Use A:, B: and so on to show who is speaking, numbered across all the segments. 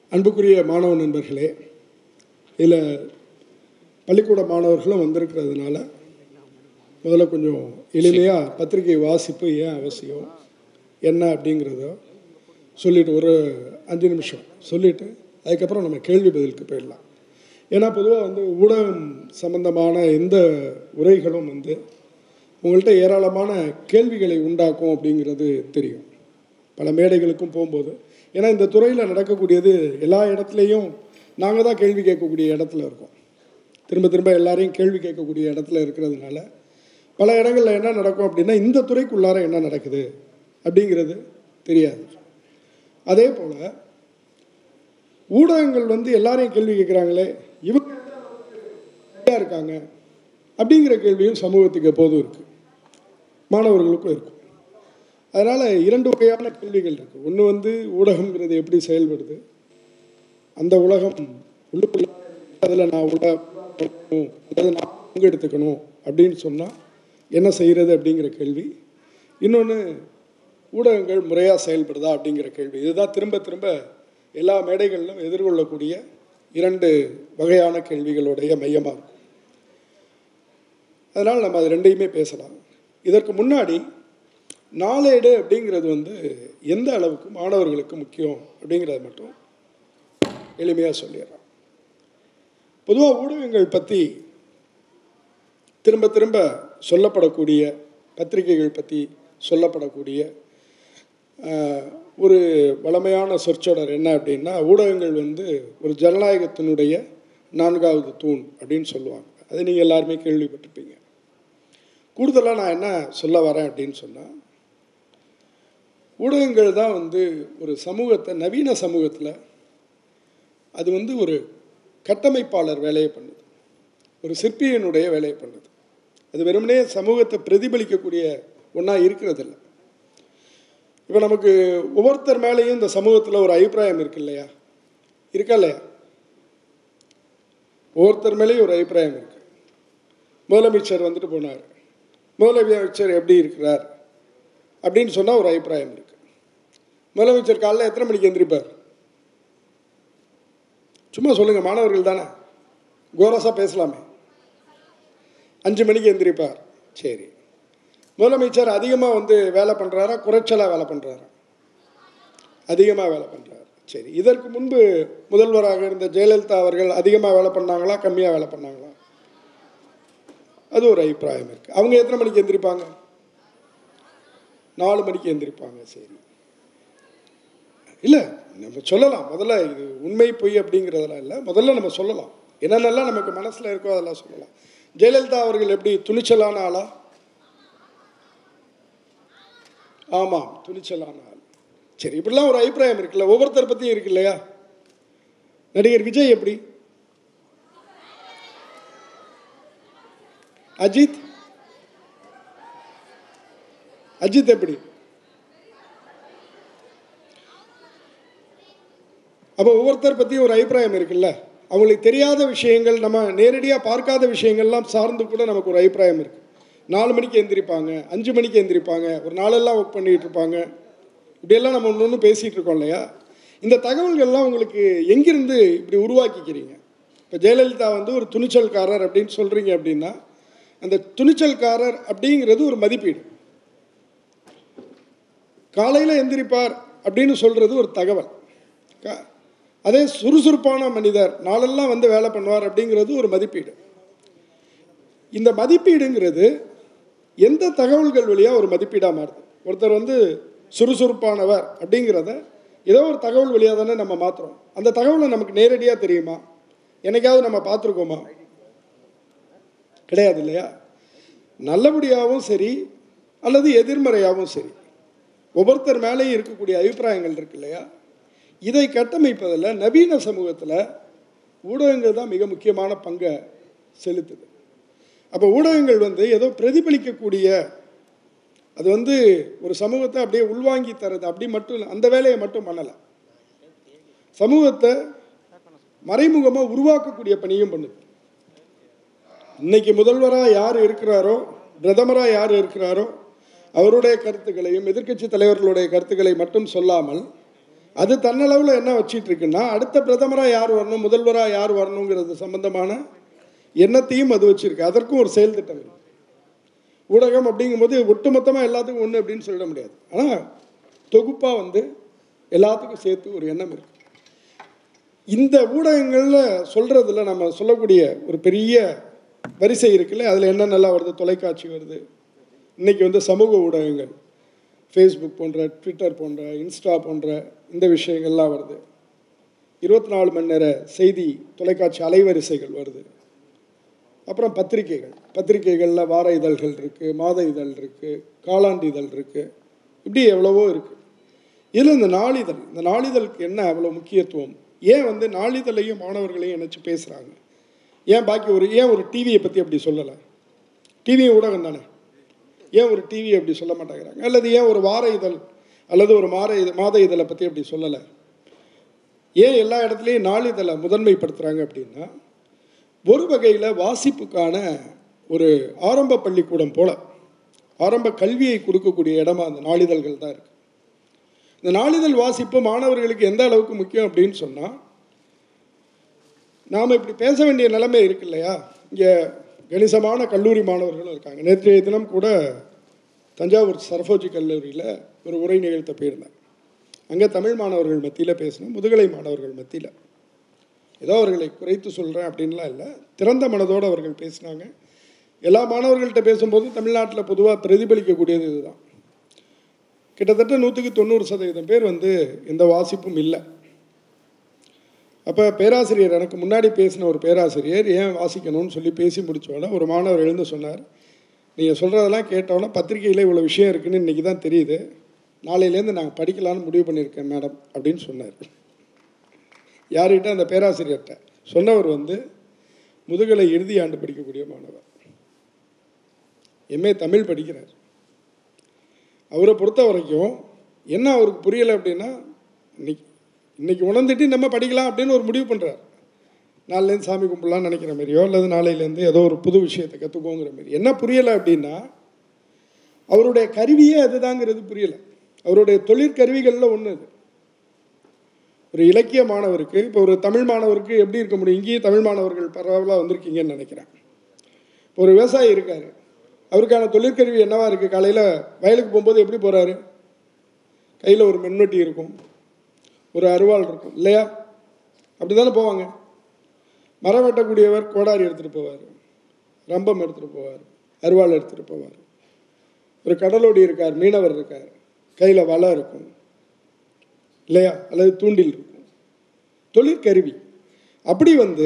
A: அன்புக்குரிய மாணவ நண்பர்களே இதில் பள்ளிக்கூட மாணவர்களும் வந்திருக்கிறதுனால முதல்ல கொஞ்சம் எளிமையாக பத்திரிகை வாசிப்பு ஏன் அவசியம் என்ன அப்படிங்கிறத சொல்லிட்டு ஒரு அஞ்சு நிமிஷம் சொல்லிவிட்டு அதுக்கப்புறம் நம்ம கேள்வி பதிலுக்கு போயிடலாம் ஏன்னா பொதுவாக வந்து ஊடகம் சம்பந்தமான எந்த உரைகளும் வந்து உங்கள்கிட்ட ஏராளமான கேள்விகளை உண்டாக்கும் அப்படிங்கிறது தெரியும் பல மேடைகளுக்கும் போகும்போது ஏன்னா இந்த துறையில் நடக்கக்கூடியது எல்லா இடத்துலையும் நாங்கள் தான் கேள்வி கேட்கக்கூடிய இடத்துல இருக்கோம் திரும்ப திரும்ப எல்லாரையும் கேள்வி கேட்கக்கூடிய இடத்துல இருக்கிறதுனால பல இடங்களில் என்ன நடக்கும் அப்படின்னா இந்த துறைக்குள்ளார என்ன நடக்குது அப்படிங்கிறது தெரியாது அதே போல் ஊடகங்கள் வந்து எல்லாரையும் கேள்வி கேட்குறாங்களே இவங்க சரியாக இருக்காங்க அப்படிங்கிற கேள்வியும் சமூகத்துக்கு எப்போதும் இருக்குது மாணவர்களுக்கும் இருக்கும் அதனால் இரண்டு வகையான கேள்விகள் இருக்குது ஒன்று வந்து ஊடகங்கிறது எப்படி செயல்படுது அந்த உலகம் உள்ளுக்குள்ள அதில் நான் உள்ள அல்லது நான் பங்கெடுத்துக்கணும் அப்படின்னு சொன்னால் என்ன செய்கிறது அப்படிங்கிற கேள்வி இன்னொன்று ஊடகங்கள் முறையாக செயல்படுதா அப்படிங்கிற கேள்வி இதுதான் திரும்ப திரும்ப எல்லா மேடைகளிலும் எதிர்கொள்ளக்கூடிய இரண்டு வகையான கேள்விகளுடைய மையமாக இருக்கும் அதனால் நம்ம அது ரெண்டையுமே பேசலாம் இதற்கு முன்னாடி நாளேடு அப்படிங்கிறது வந்து எந்த அளவுக்கு மாணவர்களுக்கு முக்கியம் அப்படிங்கிறத மட்டும் எளிமையாக சொல்லிடுறோம் பொதுவாக ஊடகங்கள் பற்றி திரும்ப திரும்ப சொல்லப்படக்கூடிய பத்திரிகைகள் பற்றி சொல்லப்படக்கூடிய ஒரு வளமையான சொற்சொடர் என்ன அப்படின்னா ஊடகங்கள் வந்து ஒரு ஜனநாயகத்தினுடைய நான்காவது தூண் அப்படின்னு சொல்லுவாங்க அதை நீங்கள் எல்லாருமே கேள்விப்பட்டிருப்பீங்க கூடுதலாக நான் என்ன சொல்ல வரேன் அப்படின்னு சொன்னால் ஊடகங்கள் தான் வந்து ஒரு சமூகத்தை நவீன சமூகத்தில் அது வந்து ஒரு கட்டமைப்பாளர் வேலையை பண்ணுது ஒரு சிற்பியினுடைய வேலையை பண்ணுது அது வெறுமனே சமூகத்தை பிரதிபலிக்கக்கூடிய ஒன்றா இருக்கிறதில்ல இப்போ நமக்கு ஒவ்வொருத்தர் மேலேயும் இந்த சமூகத்தில் ஒரு அபிப்பிராயம் இருக்கு இல்லையா இருக்கா இல்லையா ஒவ்வொருத்தர் மேலேயும் ஒரு அபிப்பிராயம் இருக்கு முதலமைச்சர் வந்துட்டு போனார் முதலமைச்சர் எப்படி இருக்கிறார் அப்படின்னு சொன்னால் ஒரு அபிப்பிராயம் இருக்கு முதலமைச்சர் காலைல எத்தனை மணிக்கு எந்திரிப்பார் சும்மா சொல்லுங்கள் மாணவர்கள் தானே கோரஸாக பேசலாமே அஞ்சு மணிக்கு எந்திரிப்பார் சரி முதலமைச்சர் அதிகமாக வந்து வேலை பண்ணுறாரா குறைச்சலாக வேலை பண்ணுறாரா அதிகமாக வேலை பண்ணுறாரு சரி இதற்கு முன்பு முதல்வராக இருந்த ஜெயலலிதா அவர்கள் அதிகமாக வேலை பண்ணாங்களா கம்மியாக வேலை பண்ணாங்களா அது ஒரு அபிப்பிராயம் இருக்குது அவங்க எத்தனை மணிக்கு எந்திரிப்பாங்க நாலு மணிக்கு எந்திரிப்பாங்க சரி இல்லை நம்ம சொல்லலாம் முதல்ல இது உண்மை பொய் அப்படிங்கிறதெல்லாம் இல்லை முதல்ல நம்ம சொல்லலாம் என்னென்னலாம் நமக்கு மனசில் இருக்கோ அதெல்லாம் சொல்லலாம் ஜெயலலிதா அவர்கள் எப்படி துணிச்சலான ஆளா ஆமாம் துணிச்சலான ஆள் சரி இப்படிலாம் ஒரு அபிப்பிராயம் இருக்குல்ல ஒவ்வொருத்தர் பற்றியும் இருக்கு இல்லையா நடிகர் விஜய் எப்படி அஜித் அஜித் எப்படி அப்போ ஒவ்வொருத்தர் பற்றியும் ஒரு அபிப்பிராயம் இருக்குல்ல அவங்களுக்கு தெரியாத விஷயங்கள் நம்ம நேரடியாக பார்க்காத விஷயங்கள்லாம் சார்ந்து கூட நமக்கு ஒரு அபிப்பிராயம் இருக்குது நாலு மணிக்கு எந்திரிப்பாங்க அஞ்சு மணிக்கு எந்திரிப்பாங்க ஒரு நாளெல்லாம் ஒர்க் பண்ணிகிட்டு இருப்பாங்க இப்படியெல்லாம் நம்ம ஒன்று ஒன்று பேசிகிட்டு இருக்கோம் இல்லையா இந்த தகவல்கள்லாம் உங்களுக்கு எங்கிருந்து இப்படி உருவாக்கிக்கிறீங்க இப்போ ஜெயலலிதா வந்து ஒரு துணிச்சல்காரர் அப்படின்னு சொல்கிறீங்க அப்படின்னா அந்த துணிச்சல்காரர் அப்படிங்கிறது ஒரு மதிப்பீடு காலையில் எந்திரிப்பார் அப்படின்னு சொல்கிறது ஒரு தகவல் அதே சுறுசுறுப்பான மனிதர் நாளெல்லாம் வந்து வேலை பண்ணுவார் அப்படிங்கிறது ஒரு மதிப்பீடு இந்த மதிப்பீடுங்கிறது எந்த தகவல்கள் வழியாக ஒரு மதிப்பீடாக மாறுது ஒருத்தர் வந்து சுறுசுறுப்பானவர் அப்படிங்கிறத ஏதோ ஒரு தகவல் வழியாக தானே நம்ம மாற்றுறோம் அந்த தகவலை நமக்கு நேரடியாக தெரியுமா என்னைக்காவது நம்ம பார்த்துருக்கோமா கிடையாது இல்லையா நல்லபடியாகவும் சரி அல்லது எதிர்மறையாகவும் சரி ஒவ்வொருத்தர் மேலேயும் இருக்கக்கூடிய அபிப்பிராயங்கள் இருக்கு இல்லையா இதை கட்டமைப்பதில் நவீன சமூகத்தில் ஊடகங்கள் தான் மிக முக்கியமான பங்கை செலுத்துது அப்போ ஊடகங்கள் வந்து ஏதோ பிரதிபலிக்கக்கூடிய அது வந்து ஒரு சமூகத்தை அப்படியே உள்வாங்கி தரது அப்படி மட்டும் அந்த வேலையை மட்டும் பண்ணலை சமூகத்தை மறைமுகமாக உருவாக்கக்கூடிய பணியும் பண்ணுது இன்னைக்கு முதல்வராக யார் இருக்கிறாரோ பிரதமராக யார் இருக்கிறாரோ அவருடைய கருத்துக்களையும் எதிர்க்கட்சி தலைவர்களுடைய கருத்துக்களை மட்டும் சொல்லாமல் அது தன்னளவில் என்ன வச்சிட்டு இருக்குன்னா அடுத்த பிரதமராக யார் வரணும் முதல்வராக யார் வரணுங்கிறது சம்பந்தமான எண்ணத்தையும் அது வச்சிருக்கு அதற்கும் ஒரு செயல் திட்டம் இருக்கு ஊடகம் அப்படிங்கும்போது ஒட்டுமொத்தமாக எல்லாத்துக்கும் ஒன்று அப்படின்னு சொல்லிட முடியாது ஆனால் தொகுப்பாக வந்து எல்லாத்துக்கும் சேர்த்து ஒரு எண்ணம் இருக்கு இந்த ஊடகங்களில் சொல்கிறதுல நம்ம சொல்லக்கூடிய ஒரு பெரிய வரிசை இருக்குல்ல அதில் என்னென்னலாம் வருது தொலைக்காட்சி வருது இன்றைக்கி வந்து சமூக ஊடகங்கள் ஃபேஸ்புக் போன்ற ட்விட்டர் போன்ற இன்ஸ்டா போன்ற இந்த விஷயங்கள்லாம் வருது இருபத்தி நாலு மணி நேர செய்தி தொலைக்காட்சி அலைவரிசைகள் வருது அப்புறம் பத்திரிகைகள் பத்திரிகைகளில் வார இதழ்கள் இருக்குது மாத இதழ் இருக்குது காலாண்டு இதழ் இருக்குது இப்படி எவ்வளவோ இருக்குது இதில் இந்த நாளிதழ் இந்த நாளிதழுக்கு என்ன அவ்வளோ முக்கியத்துவம் ஏன் வந்து நாளிதழையும் மாணவர்களையும் இணைச்சு பேசுகிறாங்க ஏன் பாக்கி ஒரு ஏன் ஒரு டிவியை பற்றி அப்படி சொல்லலை டிவியும் ஊடகம் தானே ஏன் ஒரு டிவி அப்படி சொல்ல மாட்டேங்கிறாங்க அல்லது ஏன் ஒரு வார இதழ் அல்லது ஒரு மாத இது மாத இதழை பற்றி அப்படி சொல்லலை ஏன் எல்லா இடத்துலையும் நாளிதழை முதன்மைப்படுத்துகிறாங்க அப்படின்னா ஒரு வகையில் வாசிப்புக்கான ஒரு ஆரம்ப பள்ளிக்கூடம் போல ஆரம்ப கல்வியை கொடுக்கக்கூடிய இடமா அந்த நாளிதழ்கள் தான் இருக்குது இந்த நாளிதழ் வாசிப்பு மாணவர்களுக்கு எந்த அளவுக்கு முக்கியம் அப்படின்னு சொன்னால் நாம் இப்படி பேச வேண்டிய நிலைமை இருக்கு இல்லையா இங்கே கணிசமான கல்லூரி மாணவர்களும் இருக்காங்க நேற்றைய தினம் கூட தஞ்சாவூர் சரஃபோஜி கல்லூரியில் ஒரு உரை நிகழ்த்த போயிருந்தேன் அங்கே தமிழ் மாணவர்கள் மத்தியில் பேசினேன் முதுகலை மாணவர்கள் மத்தியில் ஏதோ அவர்களை குறைத்து சொல்கிறேன் அப்படின்லாம் இல்லை திறந்த மனதோடு அவர்கள் பேசினாங்க எல்லா மாணவர்கள்ட்ட பேசும்போது தமிழ்நாட்டில் பொதுவாக பிரதிபலிக்கக்கூடியது இதுதான் கிட்டத்தட்ட நூற்றுக்கு தொண்ணூறு சதவீதம் பேர் வந்து எந்த வாசிப்பும் இல்லை அப்போ பேராசிரியர் எனக்கு முன்னாடி பேசின ஒரு பேராசிரியர் ஏன் வாசிக்கணும்னு சொல்லி பேசி முடித்தோடனே ஒரு மாணவர் எழுந்து சொன்னார் நீங்கள் சொல்கிறதெல்லாம் கேட்டோன்னே பத்திரிக்கையில் இவ்வளோ விஷயம் இருக்குன்னு இன்றைக்கி தான் தெரியுது நாளையிலேருந்து நாங்கள் படிக்கலான்னு முடிவு பண்ணியிருக்கேன் மேடம் அப்படின்னு சொன்னார் யார்கிட்ட அந்த பேராசிரியர்கிட்ட சொன்னவர் வந்து முதுகலை இறுதி ஆண்டு படிக்கக்கூடிய மாணவர் எம்ஏ தமிழ் படிக்கிறார் அவரை பொறுத்த வரைக்கும் என்ன அவருக்கு புரியலை அப்படின்னா இன்னைக்கு இன்னைக்கு உணர்ந்துட்டு நம்ம படிக்கலாம் அப்படின்னு ஒரு முடிவு பண்ணுறார் நாளிலேருந்து சாமி கும்பிடலாம்னு நினைக்கிற மாதிரியோ அல்லது நாளையிலேருந்து ஏதோ ஒரு புது விஷயத்தை கற்றுக்கோங்கிற மாதிரி என்ன புரியலை அப்படின்னா அவருடைய கருவியே அதுதாங்கிறது புரியலை அவருடைய தொழிற்கருவிகளில் ஒன்று அது ஒரு இலக்கிய மாணவருக்கு இப்போ ஒரு தமிழ் மாணவருக்கு எப்படி இருக்க முடியும் இங்கேயும் தமிழ் மாணவர்கள் பரவலாக வந்திருக்கீங்கன்னு நினைக்கிறேன் இப்போ ஒரு விவசாயி இருக்கார் அவருக்கான தொழிற்கருவி என்னவா இருக்குது காலையில் வயலுக்கு போகும்போது எப்படி போகிறாரு கையில் ஒரு மென்வெட்டி இருக்கும் ஒரு அருவாள் இருக்கும் இல்லையா அப்படி தானே போவாங்க மரம் வெட்டக்கூடியவர் கோடாரி எடுத்துகிட்டு போவார் ரம்பம் எடுத்துகிட்டு போவார் அருவாள் எடுத்துகிட்டு போவார் ஒரு கடலோடி இருக்கார் மீனவர் இருக்கார் கையில் வலை இருக்கும் இல்லையா அல்லது தூண்டில் இருக்கும் தொழிற்கருவி அப்படி வந்து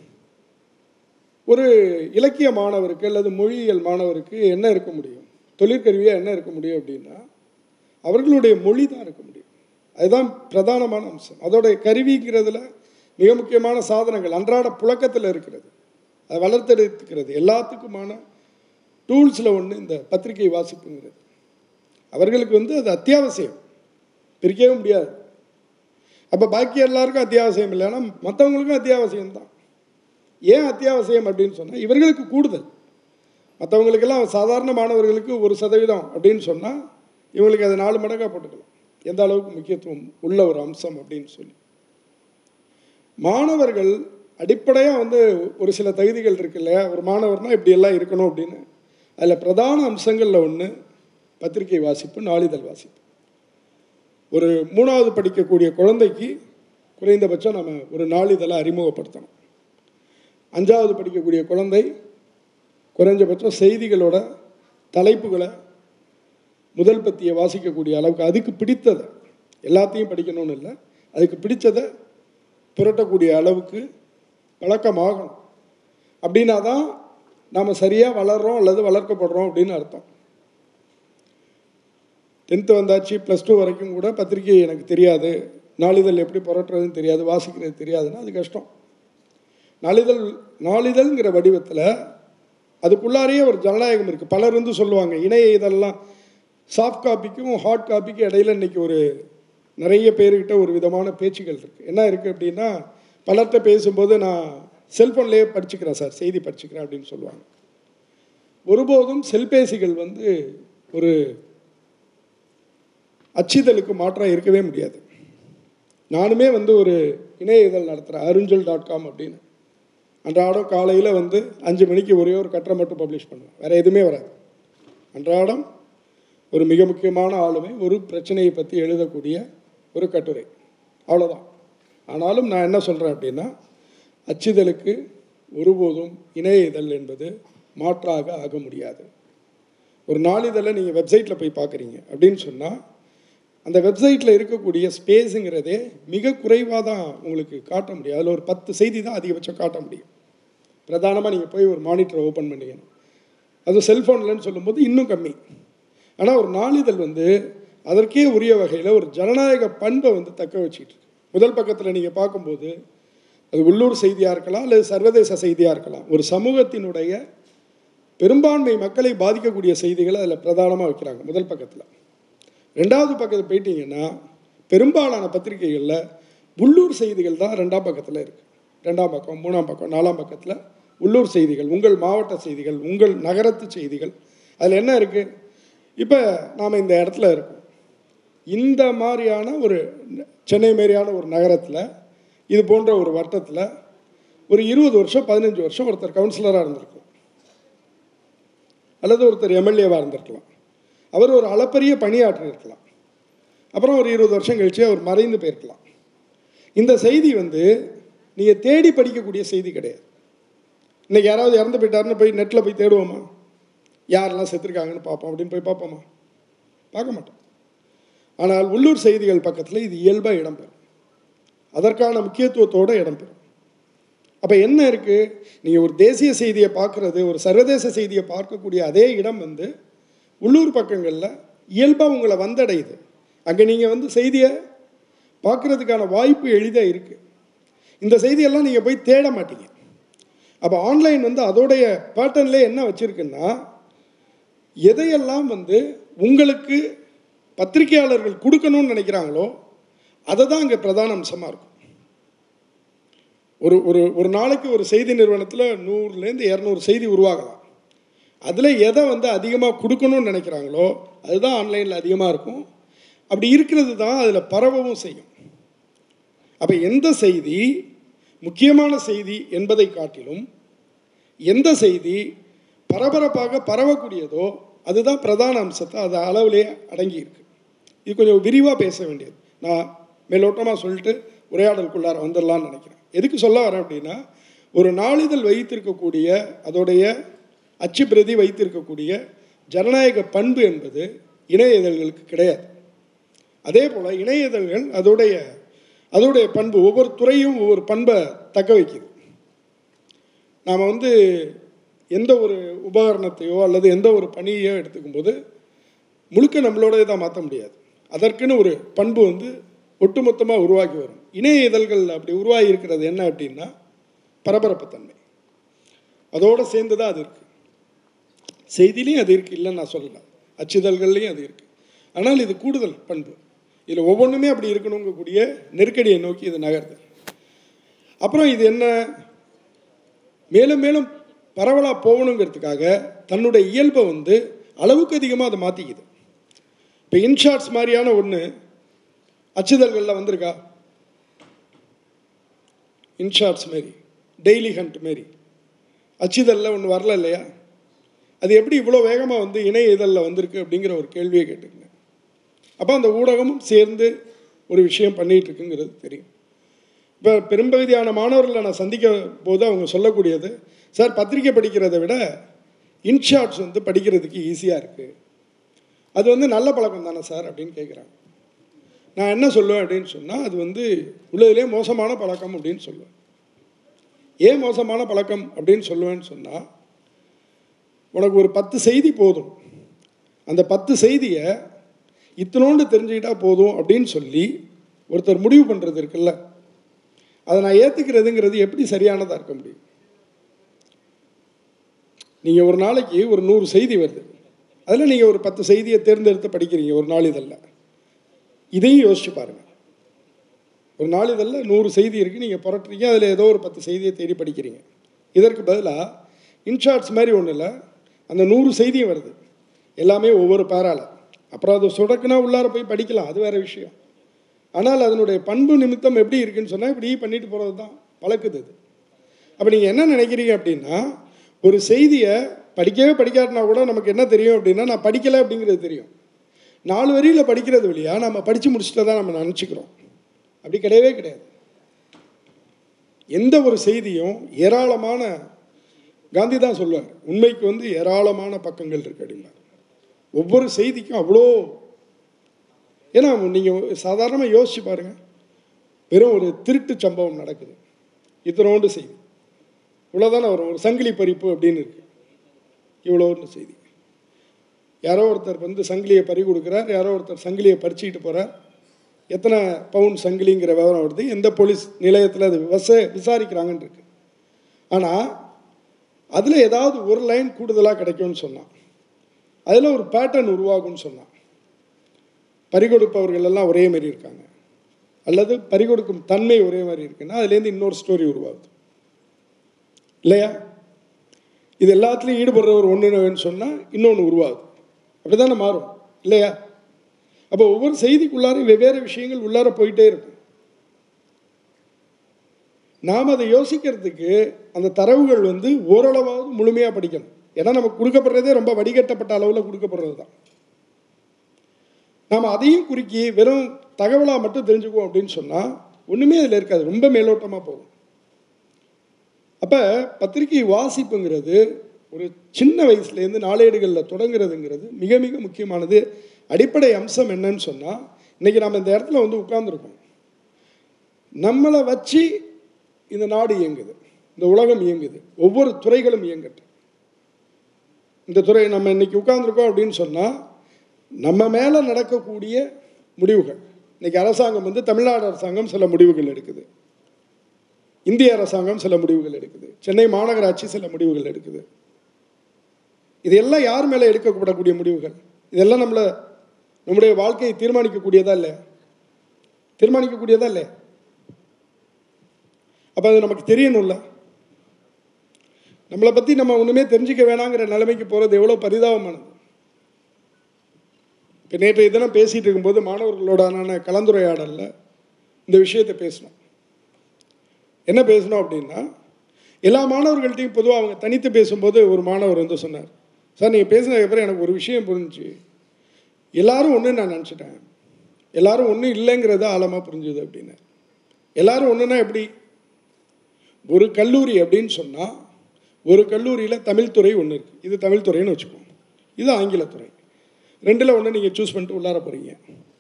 A: ஒரு இலக்கிய மாணவருக்கு அல்லது மொழியியல் மாணவருக்கு என்ன இருக்க முடியும் தொழிற்கருவியாக என்ன இருக்க முடியும் அப்படின்னா அவர்களுடைய மொழி தான் இருக்க முடியும் அதுதான் பிரதானமான அம்சம் அதோடைய கருவிங்கிறதுல மிக முக்கியமான சாதனங்கள் அன்றாட புழக்கத்தில் இருக்கிறது அதை வளர்த்தெடுத்துக்கிறது எல்லாத்துக்குமான டூல்ஸில் ஒன்று இந்த பத்திரிகை வாசிப்புங்கிறது அவர்களுக்கு வந்து அது அத்தியாவசியம் பிரிக்கவே முடியாது அப்போ பாக்கி எல்லாருக்கும் அத்தியாவசியம் இல்லை ஆனால் மற்றவங்களுக்கும் அத்தியாவசியம் தான் ஏன் அத்தியாவசியம் அப்படின்னு சொன்னால் இவர்களுக்கு கூடுதல் மற்றவங்களுக்கெல்லாம் சாதாரண மாணவர்களுக்கு ஒரு சதவீதம் அப்படின்னு சொன்னால் இவங்களுக்கு அதை நாலு மடங்காக போட்டுக்கலாம் எந்த அளவுக்கு முக்கியத்துவம் உள்ள ஒரு அம்சம் அப்படின்னு சொல்லி மாணவர்கள் அடிப்படையாக வந்து ஒரு சில தகுதிகள் இருக்கு இல்லையா ஒரு மாணவர்னால் இப்படி எல்லாம் இருக்கணும் அப்படின்னு அதில் பிரதான அம்சங்களில் ஒன்று பத்திரிகை வாசிப்பு நாளிதழ் வாசிப்பு ஒரு மூணாவது படிக்கக்கூடிய குழந்தைக்கு குறைந்தபட்சம் நம்ம ஒரு நாளிதழை அறிமுகப்படுத்தணும் அஞ்சாவது படிக்கக்கூடிய குழந்தை குறைஞ்சபட்சம் செய்திகளோட தலைப்புகளை முதல் பத்தியை வாசிக்கக்கூடிய அளவுக்கு அதுக்கு பிடித்ததை எல்லாத்தையும் படிக்கணும்னு இல்லை அதுக்கு பிடிச்சதை புரட்டக்கூடிய அளவுக்கு பழக்கமாகணும் அப்படின்னா தான் நாம் சரியாக வளர்கிறோம் அல்லது வளர்க்கப்படுறோம் அப்படின்னு அர்த்தம் டென்த்து வந்தாச்சு ப்ளஸ் டூ வரைக்கும் கூட பத்திரிகை எனக்கு தெரியாது நாளிதழ் எப்படி புரட்டுறதுன்னு தெரியாது வாசிக்கிறது தெரியாதுன்னா அது கஷ்டம் நாளிதழ் நாளிதழ்ங்கிற வடிவத்தில் அதுக்குள்ளாரையே ஒரு ஜனநாயகம் இருக்குது பலர் வந்து சொல்லுவாங்க இணைய இதெல்லாம் சாஃப்ட் காப்பிக்கும் ஹார்ட் காப்பிக்கும் இடையில இன்னைக்கு ஒரு நிறைய பேர்கிட்ட ஒரு விதமான பேச்சுகள் இருக்குது என்ன இருக்குது அப்படின்னா பலர்கிட்ட பேசும்போது நான் செல்ஃபோன்லேயே படிச்சுக்கிறேன் சார் செய்தி படிச்சுக்கிறேன் அப்படின்னு சொல்லுவாங்க ஒருபோதும் செல்பேசிகள் வந்து ஒரு அச்சிதழுக்கு மாற்றம் இருக்கவே முடியாது நானுமே வந்து ஒரு இணைய இதழ் நடத்துகிறேன் அருஞ்சல் டாட் காம் அப்படின்னு அன்றாடம் காலையில் வந்து அஞ்சு மணிக்கு ஒரே ஒரு கட்டுரை மட்டும் பப்ளிஷ் பண்ணுவேன் வேறு எதுவுமே வராது அன்றாடம் ஒரு மிக முக்கியமான ஆளுமை ஒரு பிரச்சனையை பற்றி எழுதக்கூடிய ஒரு கட்டுரை அவ்வளோதான் ஆனாலும் நான் என்ன சொல்கிறேன் அப்படின்னா அச்சிதழுக்கு ஒருபோதும் இணைய இதழ் என்பது மாற்றாக ஆக முடியாது ஒரு நாளிதழை நீங்கள் வெப்சைட்டில் போய் பார்க்குறீங்க அப்படின்னு சொன்னால் அந்த வெப்சைட்டில் இருக்கக்கூடிய ஸ்பேஸுங்கிறதே மிக குறைவாக தான் உங்களுக்கு காட்ட முடியும் அதில் ஒரு பத்து செய்தி தான் அதிகபட்சம் காட்ட முடியும் பிரதானமாக நீங்கள் போய் ஒரு மானிட்டரை ஓப்பன் பண்ணிக்கணும் அது செல்ஃபோன்லன்னு சொல்லும்போது இன்னும் கம்மி ஆனால் ஒரு நாளிதழ் வந்து அதற்கே உரிய வகையில் ஒரு ஜனநாயக பண்பை வந்து தக்க வச்சுட்டு இருக்கு முதல் பக்கத்தில் நீங்கள் பார்க்கும்போது அது உள்ளூர் செய்தியாக இருக்கலாம் அல்லது சர்வதேச செய்தியாக இருக்கலாம் ஒரு சமூகத்தினுடைய பெரும்பான்மை மக்களை பாதிக்கக்கூடிய செய்திகளை அதில் பிரதானமாக வைக்கிறாங்க முதல் பக்கத்தில் ரெண்டாவது பக்கத்தில் போயிட்டீங்கன்னா பெரும்பாலான பத்திரிகைகளில் உள்ளூர் செய்திகள் தான் ரெண்டாம் பக்கத்தில் இருக்குது ரெண்டாம் பக்கம் மூணாம் பக்கம் நாலாம் பக்கத்தில் உள்ளூர் செய்திகள் உங்கள் மாவட்ட செய்திகள் உங்கள் நகரத்து செய்திகள் அதில் என்ன இருக்குது இப்போ நாம் இந்த இடத்துல இருக்கோம் இந்த மாதிரியான ஒரு சென்னை மாரியான ஒரு நகரத்தில் இது போன்ற ஒரு வட்டத்தில் ஒரு இருபது வருஷம் பதினஞ்சு வருஷம் ஒருத்தர் கவுன்சிலராக இருந்திருக்கும் அல்லது ஒருத்தர் எம்எல்ஏவாக இருந்திருக்கலாம் அவர் ஒரு அளப்பரிய பணியாற்றி இருக்கலாம் அப்புறம் ஒரு இருபது வருஷம் கழிச்சு அவர் மறைந்து போயிருக்கலாம் இந்த செய்தி வந்து நீங்கள் தேடி படிக்கக்கூடிய செய்தி கிடையாது இன்னைக்கு யாராவது இறந்து போயிட்டாருன்னு போய் நெட்டில் போய் தேடுவோமா யாரெல்லாம் செத்துருக்காங்கன்னு பார்ப்போம் அப்படின்னு போய் பார்ப்போமா பார்க்க மாட்டோம் ஆனால் உள்ளூர் செய்திகள் பக்கத்தில் இது இயல்பாக இடம்பெறும் அதற்கான முக்கியத்துவத்தோடு இடம்பெறும் அப்போ என்ன இருக்குது நீங்கள் ஒரு தேசிய செய்தியை பார்க்குறது ஒரு சர்வதேச செய்தியை பார்க்கக்கூடிய அதே இடம் வந்து உள்ளூர் பக்கங்களில் இயல்பாக உங்களை வந்தடையுது அங்கே நீங்கள் வந்து செய்தியை பார்க்குறதுக்கான வாய்ப்பு எளிதாக இருக்குது இந்த செய்தியெல்லாம் நீங்கள் போய் தேட மாட்டீங்க அப்போ ஆன்லைன் வந்து அதோடைய பேட்டர்ன்லேயே என்ன வச்சுருக்குன்னா எதையெல்லாம் வந்து உங்களுக்கு பத்திரிகையாளர்கள் கொடுக்கணும்னு நினைக்கிறாங்களோ அதை தான் அங்கே பிரதான அம்சமாக இருக்கும் ஒரு ஒரு ஒரு நாளைக்கு ஒரு செய்தி நிறுவனத்தில் நூறுலேருந்து இரநூறு செய்தி உருவாகலாம் அதில் எதை வந்து அதிகமாக கொடுக்கணும்னு நினைக்கிறாங்களோ அதுதான் ஆன்லைனில் அதிகமாக இருக்கும் அப்படி இருக்கிறது தான் அதில் பரவவும் செய்யும் அப்போ எந்த செய்தி முக்கியமான செய்தி என்பதை காட்டிலும் எந்த செய்தி பரபரப்பாக பரவக்கூடியதோ அதுதான் பிரதான அம்சத்தை அது அளவிலே அடங்கியிருக்கு இது கொஞ்சம் விரிவாக பேச வேண்டியது நான் மேலோட்டமாக சொல்லிட்டு உரையாடலுக்குள்ளார வந்துடலான்னு நினைக்கிறேன் எதுக்கு சொல்ல வரேன் அப்படின்னா ஒரு நாளிதழ் வைத்திருக்கக்கூடிய அதோடைய அச்சு பிரதி வைத்திருக்கக்கூடிய ஜனநாயக பண்பு என்பது இணைய இதழ்களுக்கு கிடையாது அதே போல் இணைய இதழ்கள் அதோடைய அதோடைய பண்பு ஒவ்வொரு துறையும் ஒவ்வொரு பண்பை தக்க வைக்குது நாம் வந்து எந்த ஒரு உபகரணத்தையோ அல்லது எந்த ஒரு பணியையோ எடுத்துக்கும்போது முழுக்க நம்மளோடய தான் மாற்ற முடியாது அதற்குன்னு ஒரு பண்பு வந்து ஒட்டுமொத்தமாக உருவாக்கி வரும் இணைய இதழ்கள் அப்படி உருவாகி இருக்கிறது என்ன அப்படின்னா பரபரப்புத்தன்மை அதோடு சேர்ந்து தான் அது இருக்குது செய்திலையும் அது இருக்குது இல்லைன்னு நான் சொல்லலை அச்சிதழ்கள்லையும் அது இருக்குது ஆனால் இது கூடுதல் பண்பு இதில் ஒவ்வொன்றுமே அப்படி இருக்கணுங்கக்கூடிய நெருக்கடியை நோக்கி இது நகருது அப்புறம் இது என்ன மேலும் மேலும் பரவலாக போகணுங்கிறதுக்காக தன்னுடைய இயல்பை வந்து அளவுக்கு அதிகமாக அதை மாற்றிக்குது இப்போ இன்ஷார்ட்ஸ் மாதிரியான ஒன்று அச்சுதல்களில் வந்திருக்கா இன்ஷார்ட்ஸ் மாரி டெய்லி ஹண்ட் மாரி அச்சுதலில் ஒன்று வரல இல்லையா அது எப்படி இவ்வளோ வேகமாக வந்து இணைய இதழில் வந்திருக்கு அப்படிங்கிற ஒரு கேள்வியை கேட்டுக்கங்க அப்போ அந்த ஊடகமும் சேர்ந்து ஒரு விஷயம் பண்ணிகிட்டு இருக்குங்கிறது தெரியும் இப்போ பெரும்பகுதியான மாணவர்களை நான் சந்திக்க போது அவங்க சொல்லக்கூடியது சார் பத்திரிக்கை படிக்கிறதை விட இன்ஷார்ட்ஸ் வந்து படிக்கிறதுக்கு ஈஸியாக இருக்குது அது வந்து நல்ல பழக்கம் தானே சார் அப்படின்னு கேட்குறாங்க நான் என்ன சொல்லுவேன் அப்படின்னு சொன்னால் அது வந்து உள்ளதுலேயே மோசமான பழக்கம் அப்படின்னு சொல்லுவேன் ஏன் மோசமான பழக்கம் அப்படின்னு சொல்லுவேன்னு சொன்னால் உனக்கு ஒரு பத்து செய்தி போதும் அந்த பத்து செய்தியை இத்தனோண்டு தெரிஞ்சுக்கிட்டா போதும் அப்படின்னு சொல்லி ஒருத்தர் முடிவு பண்ணுறது இருக்குல்ல அதை நான் ஏற்றுக்கிறதுங்கிறது எப்படி சரியானதாக இருக்க முடியும் நீங்கள் ஒரு நாளைக்கு ஒரு நூறு செய்தி வருது அதில் நீங்கள் ஒரு பத்து செய்தியை தேர்ந்தெடுத்து படிக்கிறீங்க ஒரு நாளிதழில் இதையும் யோசிச்சு பாருங்கள் ஒரு நாளிதழில் நூறு செய்தி இருக்குது நீங்கள் புரட்டுறீங்க அதில் ஏதோ ஒரு பத்து செய்தியை தேடி படிக்கிறீங்க இதற்கு பதிலாக இன்ஷார்ட்ஸ் மாதிரி ஒன்றும் இல்லை அந்த நூறு செய்தியும் வருது எல்லாமே ஒவ்வொரு பேரால் அப்புறம் அது சுடக்குனா உள்ளார போய் படிக்கலாம் அது வேறு விஷயம் ஆனால் அதனுடைய பண்பு நிமித்தம் எப்படி இருக்குன்னு சொன்னால் இப்படி பண்ணிட்டு போகிறது தான் பழக்குது அது அப்போ நீங்கள் என்ன நினைக்கிறீங்க அப்படின்னா ஒரு செய்தியை படிக்கவே படிக்காட்டினா கூட நமக்கு என்ன தெரியும் அப்படின்னா நான் படிக்கலை அப்படிங்கிறது தெரியும் நாலு வரியில் படிக்கிறது வழியா நம்ம படித்து முடிச்சுட்டு தான் நம்ம நினச்சிக்கிறோம் அப்படி கிடையவே கிடையாது எந்த ஒரு செய்தியும் ஏராளமான காந்தி தான் சொல்லுவார் உண்மைக்கு வந்து ஏராளமான பக்கங்கள் இருக்கு அப்படிம்பார் ஒவ்வொரு செய்திக்கும் அவ்வளோ ஏன்னா நீங்கள் சாதாரணமாக யோசிச்சு பாருங்கள் வெறும் ஒரு திருட்டு சம்பவம் நடக்குது இத்தனோண்டு செய்தி இவ்வளோதானே வரும் ஒரு சங்கிலி பறிப்பு அப்படின்னு இருக்கு இவ்வளோன்னு செய்தி யாரோ ஒருத்தர் வந்து சங்கிலியை பறி கொடுக்குறார் யாரோ ஒருத்தர் சங்கிலியை பறிச்சுக்கிட்டு போகிறார் எத்தனை பவுன் சங்கிலிங்கிற விவரம் வருது எந்த போலீஸ் நிலையத்தில் அது விவச விசாரிக்கிறாங்கன்னு இருக்கு ஆனால் அதில் ஏதாவது ஒரு லைன் கூடுதலாக கிடைக்கும்னு சொன்னான் அதில் ஒரு பேட்டர்ன் உருவாகும்னு சொன்னான் பறிகொடுப்பவர்கள் எல்லாம் ஒரே மாதிரி இருக்காங்க அல்லது பறிகொடுக்கும் தன்மை ஒரே மாதிரி இருக்குன்னா அதுலேருந்து இன்னொரு ஸ்டோரி உருவாகுது இல்லையா இது எல்லாத்துலேயும் ஈடுபடுறவர் ஒன்றுன்னு சொன்னால் இன்னொன்று உருவாகுது அப்படி தானே மாறும் இல்லையா அப்போ ஒவ்வொரு செய்திக்குள்ளார வெவ்வேறு விஷயங்கள் உள்ளார போயிட்டே இருக்கும் நாம் அதை யோசிக்கிறதுக்கு அந்த தரவுகள் வந்து ஓரளவாவது முழுமையாக படிக்கணும் ஏன்னா நமக்கு கொடுக்கப்படுறதே ரொம்ப வடிகட்டப்பட்ட அளவில் கொடுக்கப்படுறது தான் நாம் அதையும் குறுக்கி வெறும் தகவலாக மட்டும் தெரிஞ்சுக்குவோம் அப்படின்னு சொன்னால் ஒன்றுமே அதில் இருக்காது ரொம்ப மேலோட்டமாக போகும் அப்போ பத்திரிகை வாசிப்புங்கிறது ஒரு சின்ன வயசுலேருந்து நாளேடுகளில் தொடங்குறதுங்கிறது மிக மிக முக்கியமானது அடிப்படை அம்சம் என்னன்னு சொன்னால் இன்றைக்கி நம்ம இந்த இடத்துல வந்து உட்கார்ந்துருக்கோம் நம்மளை வச்சு இந்த நாடு இயங்குது இந்த உலகம் இயங்குது ஒவ்வொரு துறைகளும் இயங்கட்டும் இந்த துறை நம்ம இன்னைக்கு உட்கார்ந்துருக்கோம் அப்படின்னு சொன்னால் நம்ம மேலே நடக்கக்கூடிய முடிவுகள் இன்னைக்கு அரசாங்கம் வந்து தமிழ்நாடு அரசாங்கம் சில முடிவுகள் எடுக்குது இந்திய அரசாங்கம் சில முடிவுகள் எடுக்குது சென்னை மாநகராட்சி சில முடிவுகள் எடுக்குது இதெல்லாம் யார் மேலே எடுக்கப்படக்கூடிய முடிவுகள் இதெல்லாம் நம்மளை நம்முடைய வாழ்க்கையை தீர்மானிக்கக்கூடியதா இல்லை தீர்மானிக்கக்கூடியதா இல்லை அப்போ அது நமக்கு தெரியணும்ல நம்மளை பற்றி நம்ம ஒன்றுமே தெரிஞ்சிக்க வேணாங்கிற நிலைமைக்கு போகிறது எவ்வளோ பரிதாபமானது இப்போ நேற்றைய தினம் பேசிகிட்டு இருக்கும்போது மாணவர்களோடான கலந்துரையாடலில் இந்த விஷயத்தை பேசணும் என்ன பேசணும் அப்படின்னா எல்லா மாணவர்கள்ட்டையும் பொதுவாக அவங்க தனித்து பேசும்போது ஒரு மாணவர் வந்து சொன்னார் சார் நீங்கள் பேசினதுக்கப்புறம் எனக்கு ஒரு விஷயம் புரிஞ்சுச்சு எல்லாரும் ஒன்று நான் நினச்சிட்டேன் எல்லாரும் ஒன்றும் இல்லைங்கிறது ஆழமாக புரிஞ்சுது அப்படின்னு எல்லாரும் ஒன்றுனா எப்படி ஒரு கல்லூரி அப்படின்னு சொன்னால் ஒரு கல்லூரியில் தமிழ்துறை ஒன்று இருக்குது இது தமிழ்துறைன்னு வச்சுக்கோங்க இது ஆங்கிலத்துறை ரெண்டில் ஒன்று நீங்கள் சூஸ் பண்ணிட்டு உள்ளார போகிறீங்க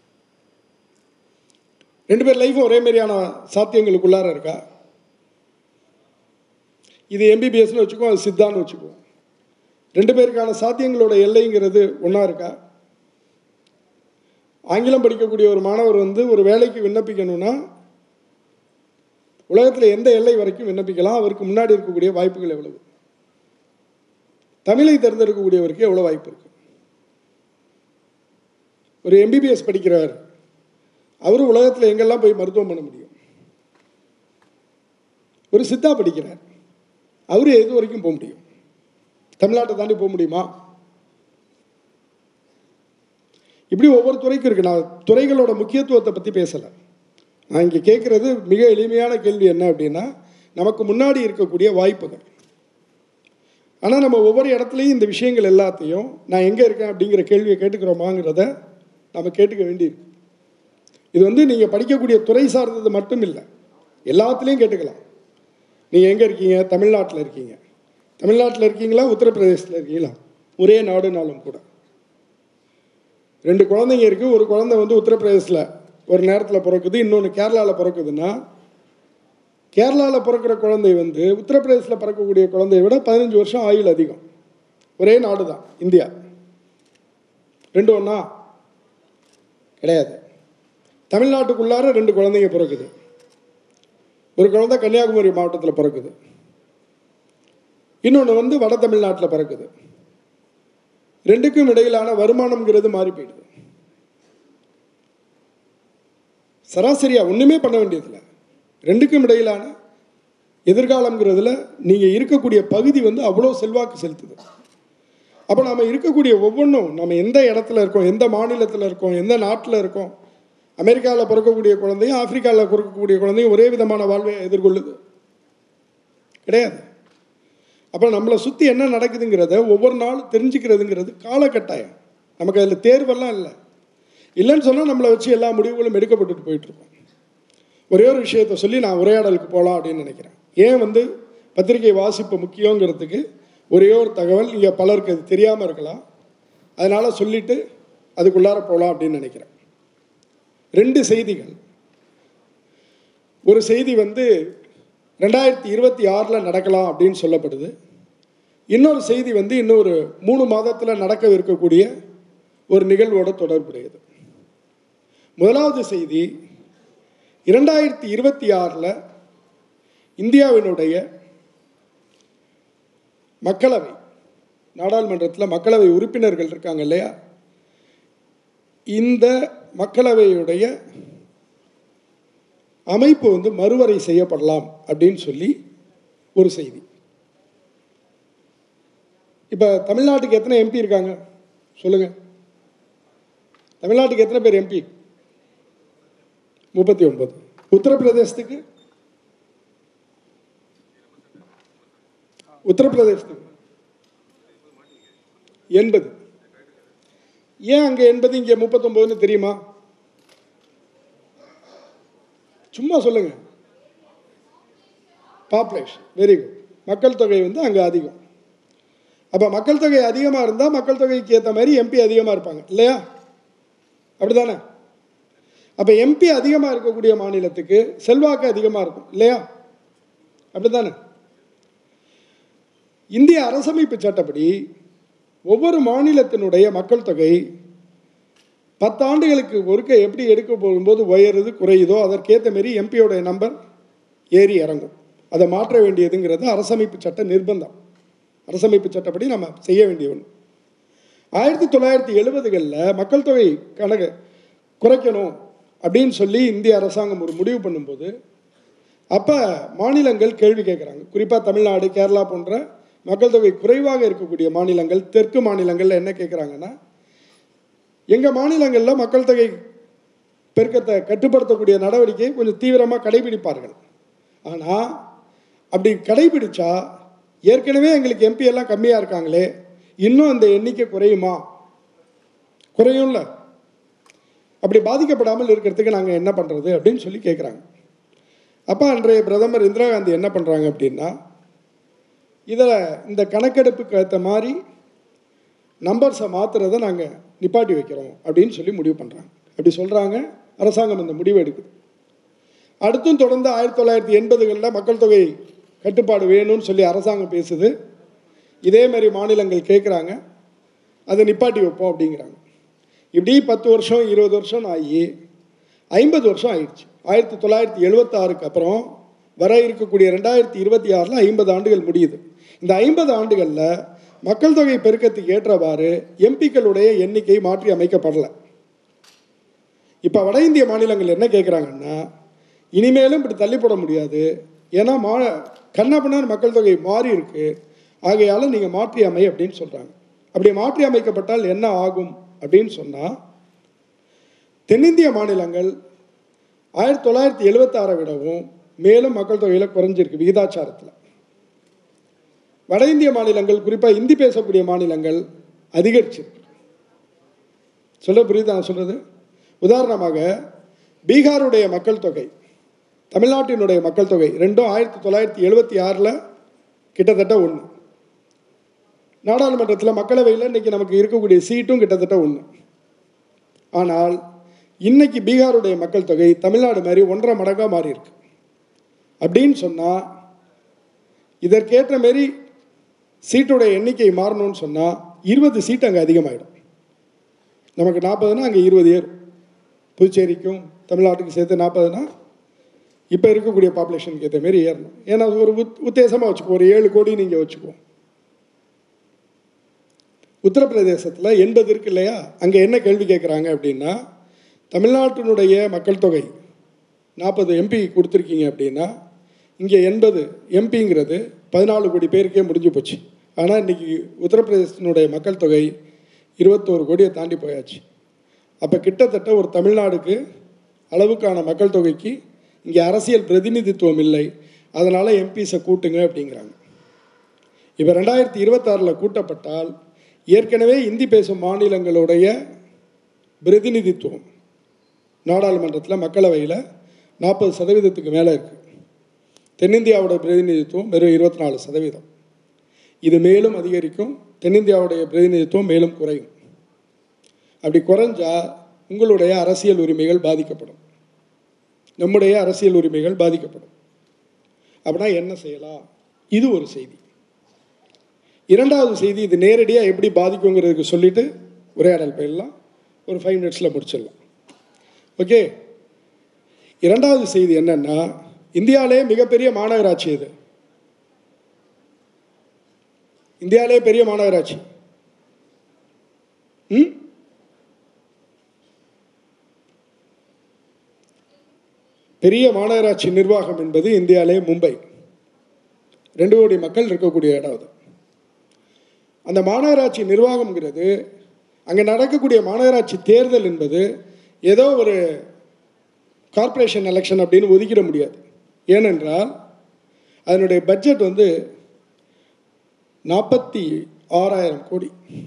A: ரெண்டு பேர் லைஃப்பும் ஒரே மாதிரியான சாத்தியங்களுக்குள்ளார இருக்கா இது எம்பிபிஎஸ்னு வச்சுக்கோ அது சித்தான்னு வச்சுக்குவோம் ரெண்டு பேருக்கான சாத்தியங்களோட எல்லைங்கிறது ஒன்றா இருக்கா ஆங்கிலம் படிக்கக்கூடிய ஒரு மாணவர் வந்து ஒரு வேலைக்கு விண்ணப்பிக்கணும்னா உலகத்தில் எந்த எல்லை வரைக்கும் விண்ணப்பிக்கலாம் அவருக்கு முன்னாடி இருக்கக்கூடிய வாய்ப்புகள் எவ்வளவு தமிழை தேர்ந்தெடுக்கக்கூடியவருக்கு எவ்வளோ வாய்ப்பு இருக்கு ஒரு எம்பிபிஎஸ் படிக்கிறார் அவர் உலகத்தில் எங்கெல்லாம் போய் மருத்துவம் பண்ண முடியும் ஒரு சித்தா படிக்கிறார் அவர் எது வரைக்கும் போக முடியும் தமிழ்நாட்டை தாண்டி போக முடியுமா இப்படி ஒவ்வொரு துறைக்கும் இருக்கு நான் துறைகளோட முக்கியத்துவத்தை பற்றி பேசலை நான் இங்கே கேட்குறது மிக எளிமையான கேள்வி என்ன அப்படின்னா நமக்கு முன்னாடி இருக்கக்கூடிய வாய்ப்புகள் ஆனால் நம்ம ஒவ்வொரு இடத்துலையும் இந்த விஷயங்கள் எல்லாத்தையும் நான் எங்கே இருக்கேன் அப்படிங்கிற கேள்வியை கேட்டுக்கிறோமாங்கிறத நம்ம கேட்டுக்க வேண்டியிருக்கு இது வந்து நீங்கள் படிக்கக்கூடிய துறை சார்ந்தது மட்டும் இல்லை எல்லாத்துலேயும் கேட்டுக்கலாம் நீங்கள் எங்கே இருக்கீங்க தமிழ்நாட்டில் இருக்கீங்க தமிழ்நாட்டில் இருக்கீங்களா உத்தரப்பிரதேசத்தில் இருக்கீங்களா ஒரே நாடுனாலும் கூட ரெண்டு குழந்தைங்க இருக்குது ஒரு குழந்தை வந்து உத்தரப்பிரதேசில் ஒரு நேரத்தில் பிறக்குது இன்னொன்று கேரளாவில் பிறக்குதுன்னா கேரளாவில் பிறக்கிற குழந்தை வந்து உத்தரப்பிரதேசில் பிறக்கக்கூடிய குழந்தைய விட பதினஞ்சு வருஷம் ஆயுள் அதிகம் ஒரே நாடு தான் இந்தியா ரெண்டு ஒன்றா கிடையாது தமிழ்நாட்டுக்குள்ளார ரெண்டு குழந்தைங்க பிறக்குது ஒரு குழந்தை கன்னியாகுமரி மாவட்டத்தில் பிறக்குது இன்னொன்று வந்து வட தமிழ்நாட்டில் பிறக்குது ரெண்டுக்கும் இடையிலான வருமானம்ங்கிறது மாறி போயிடுது சராசரியா ஒன்றுமே பண்ண வேண்டியதில்லை ரெண்டுக்கும் இடையிலான எதிர்காலம்ங்கிறதுல நீங்கள் இருக்கக்கூடிய பகுதி வந்து அவ்வளோ செல்வாக்கு செலுத்துது அப்போ நம்ம இருக்கக்கூடிய ஒவ்வொன்றும் நம்ம எந்த இடத்துல இருக்கோம் எந்த மாநிலத்தில் இருக்கோம் எந்த நாட்டில் இருக்கோம் அமெரிக்காவில் பிறக்கக்கூடிய குழந்தையும் ஆப்பிரிக்காவில் பிறக்கக்கூடிய குழந்தையும் ஒரே விதமான வாழ்வை எதிர்கொள்ளுது கிடையாது அப்போ நம்மளை சுற்றி என்ன நடக்குதுங்கிறத ஒவ்வொரு நாளும் தெரிஞ்சுக்கிறதுங்கிறது காலகட்டாயம் நமக்கு அதில் தேர்வெல்லாம் இல்லை இல்லைன்னு சொன்னால் நம்மளை வச்சு எல்லா முடிவுகளும் எடுக்கப்பட்டுட்டு போயிட்டுருக்கோம் ஒரே ஒரு விஷயத்தை சொல்லி நான் உரையாடலுக்கு போகலாம் அப்படின்னு நினைக்கிறேன் ஏன் வந்து பத்திரிகை வாசிப்பு முக்கியங்கிறதுக்கு ஒரே ஒரு தகவல் இங்கே பலருக்கு அது தெரியாமல் இருக்கலாம் அதனால் சொல்லிவிட்டு அதுக்குள்ளார போகலாம் அப்படின்னு நினைக்கிறேன் ரெண்டு செய்திகள் ஒரு செய்தி வந்து ரெண்டாயிரத்தி இருபத்தி ஆறில் நடக்கலாம் அப்படின்னு சொல்லப்படுது இன்னொரு செய்தி வந்து இன்னொரு மூணு மாதத்தில் நடக்க இருக்கக்கூடிய ஒரு நிகழ்வோட தொடர்புடையது முதலாவது செய்தி இரண்டாயிரத்தி இருபத்தி ஆறில் இந்தியாவினுடைய மக்களவை நாடாளுமன்றத்தில் மக்களவை உறுப்பினர்கள் இருக்காங்க இல்லையா இந்த மக்களவையுடைய அமைப்பு வந்து மறுவரை செய்யப்படலாம் அப்படின்னு சொல்லி ஒரு செய்தி இப்போ தமிழ்நாட்டுக்கு எத்தனை எம்பி இருக்காங்க சொல்லுங்க தமிழ்நாட்டுக்கு எத்தனை பேர் எம்பி முப்பத்தி ஒன்பது உத்தரப்பிரதேசத்துக்கு உத்தரப்பிரதேசத்துக்கு எண்பது ஏன் அங்கே எண்பது இங்கே முப்பத்தொம்போதுன்னு தெரியுமா சும்மா சொல்லுங்க பாப்புலேஷன் வெரி குட் மக்கள் தொகை வந்து அங்கே அதிகம் அப்போ மக்கள் தொகை அதிகமாக இருந்தால் மக்கள் தொகைக்கு ஏற்ற மாதிரி எம்பி அதிகமாக இருப்பாங்க இல்லையா அப்படி தானே அப்போ எம்பி அதிகமாக இருக்கக்கூடிய மாநிலத்துக்கு செல்வாக்கு அதிகமாக இருக்கும் இல்லையா அப்படி தானே இந்திய அரசமைப்பு சட்டப்படி ஒவ்வொரு மாநிலத்தினுடைய மக்கள் தொகை பத்தாண்டுகளுக்கு ஒருக்க எப்படி எடுக்க போகும்போது உயருது குறையுதோ அதற்கேற்ற மாரி எம்பியோடைய நம்பர் ஏறி இறங்கும் அதை மாற்ற வேண்டியதுங்கிறது அரசமைப்பு சட்ட நிர்பந்தம் அரசமைப்பு சட்டப்படி நம்ம செய்ய வேண்டிய ஒன்று ஆயிரத்தி தொள்ளாயிரத்தி எழுபதுகளில் மக்கள் தொகை கணக்கு குறைக்கணும் அப்படின்னு சொல்லி இந்திய அரசாங்கம் ஒரு முடிவு பண்ணும்போது அப்போ மாநிலங்கள் கேள்வி கேட்குறாங்க குறிப்பாக தமிழ்நாடு கேரளா போன்ற மக்கள் தொகை குறைவாக இருக்கக்கூடிய மாநிலங்கள் தெற்கு மாநிலங்களில் என்ன கேட்குறாங்கன்னா எங்கள் மாநிலங்களில் மக்கள் தொகை பெருக்கத்தை கட்டுப்படுத்தக்கூடிய நடவடிக்கையை கொஞ்சம் தீவிரமாக கடைபிடிப்பார்கள் ஆனால் அப்படி கடைபிடிச்சா ஏற்கனவே எங்களுக்கு எம்பி எல்லாம் கம்மியாக இருக்காங்களே இன்னும் அந்த எண்ணிக்கை குறையுமா குறையும்ல அப்படி பாதிக்கப்படாமல் இருக்கிறதுக்கு நாங்கள் என்ன பண்ணுறது அப்படின்னு சொல்லி கேட்குறாங்க அப்போ அன்றைய பிரதமர் இந்திரா காந்தி என்ன பண்ணுறாங்க அப்படின்னா இதில் இந்த கணக்கெடுப்புக்கு ஏற்ற மாதிரி நம்பர்ஸை மாற்றுறதை நாங்கள் நிப்பாட்டி வைக்கிறோம் அப்படின்னு சொல்லி முடிவு பண்ணுறாங்க அப்படி சொல்கிறாங்க அரசாங்கம் அந்த முடிவு எடுக்குது அடுத்தும் தொடர்ந்து ஆயிரத்தி தொள்ளாயிரத்தி எண்பதுகளில் மக்கள் தொகை கட்டுப்பாடு வேணும்னு சொல்லி அரசாங்கம் பேசுது இதே மாதிரி மாநிலங்கள் கேட்குறாங்க அதை நிப்பாட்டி வைப்போம் அப்படிங்கிறாங்க இப்படி பத்து வருஷம் இருபது வருஷம் ஆகி ஐம்பது வருஷம் ஆயிடுச்சு ஆயிரத்தி தொள்ளாயிரத்தி எழுபத்தாறுக்கு அப்புறம் வர இருக்கக்கூடிய ரெண்டாயிரத்தி இருபத்தி ஆறில் ஐம்பது ஆண்டுகள் முடியுது இந்த ஐம்பது ஆண்டுகளில் மக்கள் தொகை பெருக்கத்துக்கு ஏற்றவாறு எம்பிக்களுடைய எண்ணிக்கை மாற்றி அமைக்கப்படலை இப்போ வட இந்திய மாநிலங்கள் என்ன கேட்குறாங்கன்னா இனிமேலும் இப்படி தள்ளி போட முடியாது ஏன்னா மா கண்ணாபின்னார் மக்கள் தொகை மாறி இருக்கு ஆகையால் நீங்கள் மாற்றி அமை அப்படின்னு சொல்கிறாங்க அப்படி மாற்றி அமைக்கப்பட்டால் என்ன ஆகும் அப்படின்னு சொன்னால் தென்னிந்திய மாநிலங்கள் ஆயிரத்தி தொள்ளாயிரத்தி எழுபத்தாறை விடவும் மேலும் மக்கள் தொகையில் குறைஞ்சிருக்கு விகிதாச்சாரத்தில் வட இந்திய மாநிலங்கள் குறிப்பாக இந்தி பேசக்கூடிய மாநிலங்கள் அதிகரிச்சிருக்கு சொல்ல புரியுதா நான் சொல்கிறது உதாரணமாக பீகாருடைய மக்கள் தொகை தமிழ்நாட்டினுடைய மக்கள் தொகை ரெண்டும் ஆயிரத்தி தொள்ளாயிரத்தி எழுபத்தி ஆறில் கிட்டத்தட்ட ஒன்று நாடாளுமன்றத்தில் மக்களவையில் இன்றைக்கி நமக்கு இருக்கக்கூடிய சீட்டும் கிட்டத்தட்ட ஒன்று ஆனால் இன்னைக்கு பீகாருடைய மக்கள் தொகை தமிழ்நாடு மாதிரி ஒன்றரை மடங்காக மாறி இருக்கு அப்படின்னு சொன்னால் இதற்கேற்ற மாரி சீட்டோடைய எண்ணிக்கை மாறணும்னு சொன்னால் இருபது சீட் அங்கே அதிகமாகிடும் நமக்கு நாற்பதுனா அங்கே இருபது ஏறும் புதுச்சேரிக்கும் தமிழ்நாட்டுக்கு சேர்த்து நாற்பதுனா இப்போ இருக்கக்கூடிய பாப்புலேஷனுக்கு ஏற்ற மாரி ஏறணும் ஏன்னா அது ஒரு உத் உத்தேசமாக வச்சுக்கோ ஒரு ஏழு கோடி நீங்கள் வச்சுக்கோ உத்தரப்பிரதேசத்தில் எண்பது இருக்கு இல்லையா அங்கே என்ன கேள்வி கேட்குறாங்க அப்படின்னா தமிழ்நாட்டினுடைய மக்கள் தொகை நாற்பது எம்பி கொடுத்துருக்கீங்க அப்படின்னா இங்கே எண்பது எம்பிங்கிறது பதினாலு கோடி பேருக்கே முடிஞ்சு போச்சு ஆனால் இன்றைக்கி உத்தரப்பிரதேசத்தினுடைய மக்கள் தொகை இருபத்தோரு கோடியை தாண்டி போயாச்சு அப்போ கிட்டத்தட்ட ஒரு தமிழ்நாடுக்கு அளவுக்கான மக்கள் தொகைக்கு இங்கே அரசியல் பிரதிநிதித்துவம் இல்லை அதனால் எம்பிஸை கூட்டுங்க அப்படிங்கிறாங்க இப்போ ரெண்டாயிரத்தி இருபத்தாறில் கூட்டப்பட்டால் ஏற்கனவே இந்தி பேசும் மாநிலங்களுடைய பிரதிநிதித்துவம் நாடாளுமன்றத்தில் மக்களவையில் நாற்பது சதவீதத்துக்கு மேலே இருக்குது தென்னிந்தியாவோட பிரதிநிதித்துவம் வெறும் இருபத்தி நாலு சதவீதம் இது மேலும் அதிகரிக்கும் தென்னிந்தியாவுடைய பிரதிநிதித்துவம் மேலும் குறையும் அப்படி குறைஞ்சா உங்களுடைய அரசியல் உரிமைகள் பாதிக்கப்படும் நம்முடைய அரசியல் உரிமைகள் பாதிக்கப்படும் அப்படின்னா என்ன செய்யலாம் இது ஒரு செய்தி இரண்டாவது செய்தி இது நேரடியாக எப்படி பாதிக்குங்கிறதுக்கு சொல்லிட்டு உரையாடல் போயிடலாம் ஒரு ஃபைவ் மினிட்ஸில் முடிச்சிடலாம் ஓகே இரண்டாவது செய்தி என்னன்னா இந்தியாவிலே மிகப்பெரிய மாநகராட்சி இது இந்தியாவிலே பெரிய மாநகராட்சி ம் பெரிய மாநகராட்சி நிர்வாகம் என்பது இந்தியாவிலே மும்பை ரெண்டு கோடி மக்கள் இருக்கக்கூடிய இடம் அது அந்த மாநகராட்சி நிர்வாகம்ங்கிறது அங்கே நடக்கக்கூடிய மாநகராட்சி தேர்தல் என்பது ஏதோ ஒரு கார்ப்பரேஷன் எலெக்ஷன் அப்படின்னு ஒதுக்கிட முடியாது ஏனென்றால் அதனுடைய பட்ஜெட் வந்து நாற்பத்தி ஆறாயிரம் கோடி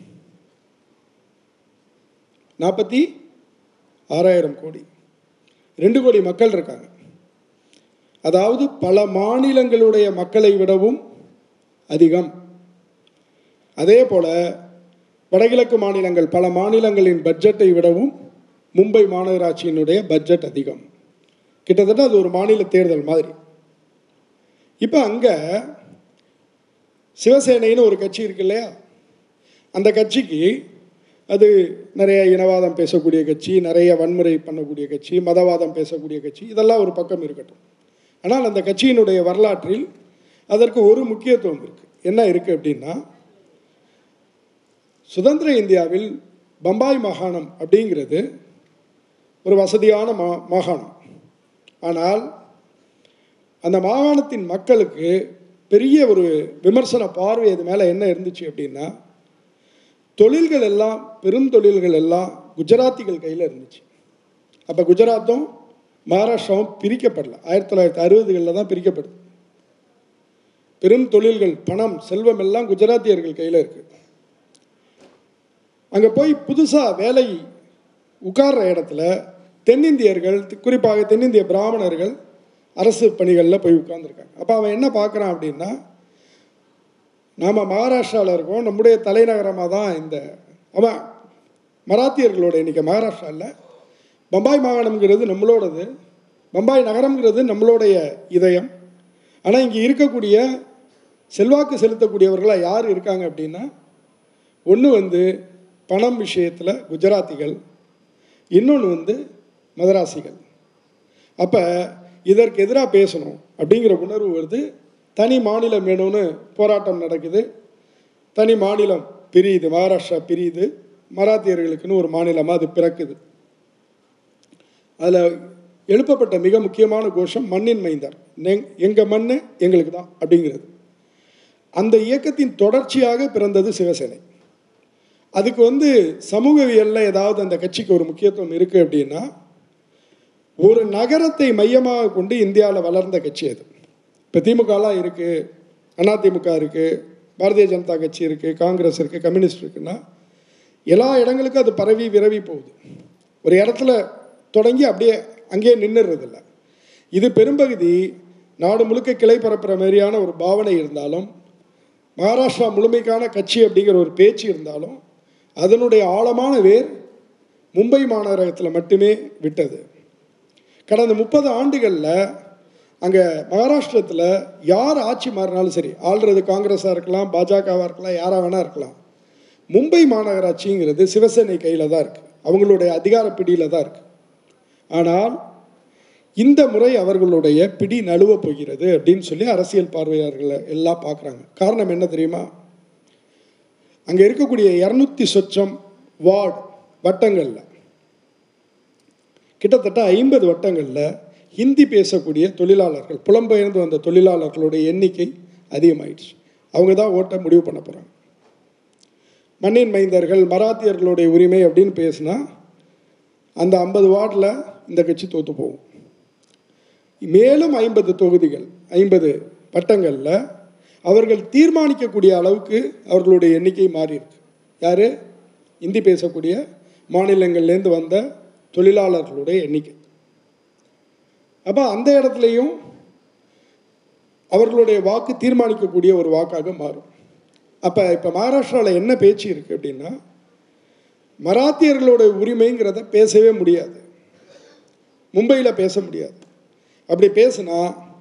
A: நாற்பத்தி ஆறாயிரம் கோடி ரெண்டு கோடி மக்கள் இருக்காங்க அதாவது பல மாநிலங்களுடைய மக்களை விடவும் அதிகம் அதே போல் வடகிழக்கு மாநிலங்கள் பல மாநிலங்களின் பட்ஜெட்டை விடவும் மும்பை மாநகராட்சியினுடைய பட்ஜெட் அதிகம் கிட்டத்தட்ட அது ஒரு மாநில தேர்தல் மாதிரி இப்போ அங்கே சிவசேனைன்னு ஒரு கட்சி இருக்கு இல்லையா அந்த கட்சிக்கு அது நிறைய இனவாதம் பேசக்கூடிய கட்சி நிறைய வன்முறை பண்ணக்கூடிய கட்சி மதவாதம் பேசக்கூடிய கட்சி இதெல்லாம் ஒரு பக்கம் இருக்கட்டும் ஆனால் அந்த கட்சியினுடைய வரலாற்றில் அதற்கு ஒரு முக்கியத்துவம் இருக்குது என்ன இருக்குது அப்படின்னா சுதந்திர இந்தியாவில் பம்பாய் மாகாணம் அப்படிங்கிறது ஒரு வசதியான மா மாகாணம் ஆனால் அந்த மாகாணத்தின் மக்களுக்கு பெரிய ஒரு விமர்சன பார்வை அது மேலே என்ன இருந்துச்சு அப்படின்னா தொழில்கள் எல்லாம் பெருந்தொழில்கள் எல்லாம் குஜராத்திகள் கையில் இருந்துச்சு அப்போ குஜராத்தும் மகாராஷ்டிராவும் பிரிக்கப்படல ஆயிரத்தி தொள்ளாயிரத்தி அறுபதுகளில் தான் பிரிக்கப்படுது பெரும் தொழில்கள் பணம் செல்வம் எல்லாம் குஜராத்தியர்கள் கையில் இருக்குது அங்கே போய் புதுசாக வேலை உட்கார்ற இடத்துல தென்னிந்தியர்கள் குறிப்பாக தென்னிந்திய பிராமணர்கள் அரசு பணிகளில் போய் உட்கார்ந்துருக்காங்க அப்போ அவன் என்ன பார்க்குறான் அப்படின்னா நாம் மகாராஷ்டிராவில் இருக்கோம் நம்முடைய தலைநகரமாக தான் இந்த அவன் மராத்தியர்களோட இன்றைக்கி மகாராஷ்டிராவில் பம்பாய் மாகாணம்ங்கிறது நம்மளோடது பம்பாய் நகரம்ங்கிறது நம்மளுடைய இதயம் ஆனால் இங்கே இருக்கக்கூடிய செல்வாக்கு செலுத்தக்கூடியவர்களாக யார் இருக்காங்க அப்படின்னா ஒன்று வந்து பணம் விஷயத்தில் குஜராத்திகள் இன்னொன்று வந்து மதராசிகள் அப்போ இதற்கு எதிராக பேசணும் அப்படிங்கிற உணர்வு வருது தனி மாநிலம் வேணும்னு போராட்டம் நடக்குது தனி மாநிலம் பிரியுது மகாராஷ்டிரா பிரியுது மராத்தியர்களுக்குன்னு ஒரு மாநிலமாக அது பிறக்குது அதில் எழுப்பப்பட்ட மிக முக்கியமான கோஷம் மண்ணின் மைந்தார் எங்கள் மண் எங்களுக்கு தான் அப்படிங்கிறது அந்த இயக்கத்தின் தொடர்ச்சியாக பிறந்தது சிவசேனை அதுக்கு வந்து சமூகவியலில் ஏதாவது அந்த கட்சிக்கு ஒரு முக்கியத்துவம் இருக்குது அப்படின்னா ஒரு நகரத்தை மையமாக கொண்டு இந்தியாவில் வளர்ந்த கட்சி அது இப்போ திமுகலாம் இருக்குது அதிமுக இருக்குது பாரதிய ஜனதா கட்சி இருக்குது காங்கிரஸ் இருக்குது கம்யூனிஸ்ட் இருக்குன்னா எல்லா இடங்களுக்கும் அது பரவி விரவி போகுது ஒரு இடத்துல தொடங்கி அப்படியே அங்கேயே நின்றுறதில்ல இது பெரும்பகுதி நாடு முழுக்க கிளை பரப்புகிற மாதிரியான ஒரு பாவனை இருந்தாலும் மகாராஷ்டிரா முழுமைக்கான கட்சி அப்படிங்கிற ஒரு பேச்சு இருந்தாலும் அதனுடைய ஆழமான வேர் மும்பை மாநகரத்தில் மட்டுமே விட்டது கடந்த முப்பது ஆண்டுகளில் அங்கே மகாராஷ்டிரத்தில் யார் ஆட்சி மாறினாலும் சரி ஆள்றது காங்கிரஸாக இருக்கலாம் பாஜகவாக இருக்கலாம் யாராக வேணால் இருக்கலாம் மும்பை மாநகராட்சிங்கிறது சிவசேனை கையில் தான் இருக்குது அவங்களுடைய அதிகார பிடியில் தான் இருக்குது ஆனால் இந்த முறை அவர்களுடைய பிடி நழுவ போகிறது அப்படின்னு சொல்லி அரசியல் பார்வையாளர்களை எல்லாம் பார்க்குறாங்க காரணம் என்ன தெரியுமா அங்கே இருக்கக்கூடிய இரநூத்தி சொச்சம் வார்டு வட்டங்களில் கிட்டத்தட்ட ஐம்பது வட்டங்களில் ஹிந்தி பேசக்கூடிய தொழிலாளர்கள் புலம்பெயர்ந்து வந்த தொழிலாளர்களுடைய எண்ணிக்கை அதிகமாயிடுச்சு அவங்க தான் ஓட்ட முடிவு பண்ண போகிறாங்க மண்ணின் மைந்தர்கள் மராத்தியர்களுடைய உரிமை அப்படின்னு பேசினா அந்த ஐம்பது வார்டில் இந்த கட்சி தோற்று போகும் மேலும் ஐம்பது தொகுதிகள் ஐம்பது வட்டங்களில் அவர்கள் தீர்மானிக்கக்கூடிய அளவுக்கு அவர்களுடைய எண்ணிக்கை மாறி இருக்கு யார் இந்தி பேசக்கூடிய மாநிலங்கள்லேருந்து வந்த தொழிலாளர்களுடைய எண்ணிக்கை அப்போ அந்த இடத்துலையும் அவர்களுடைய வாக்கு தீர்மானிக்கக்கூடிய ஒரு வாக்காக மாறும் அப்போ இப்போ மகாராஷ்டிராவில் என்ன பேச்சு இருக்குது அப்படின்னா மராத்தியர்களோட உரிமைங்கிறத பேசவே முடியாது மும்பையில் பேச முடியாது அப்படி பேசுனா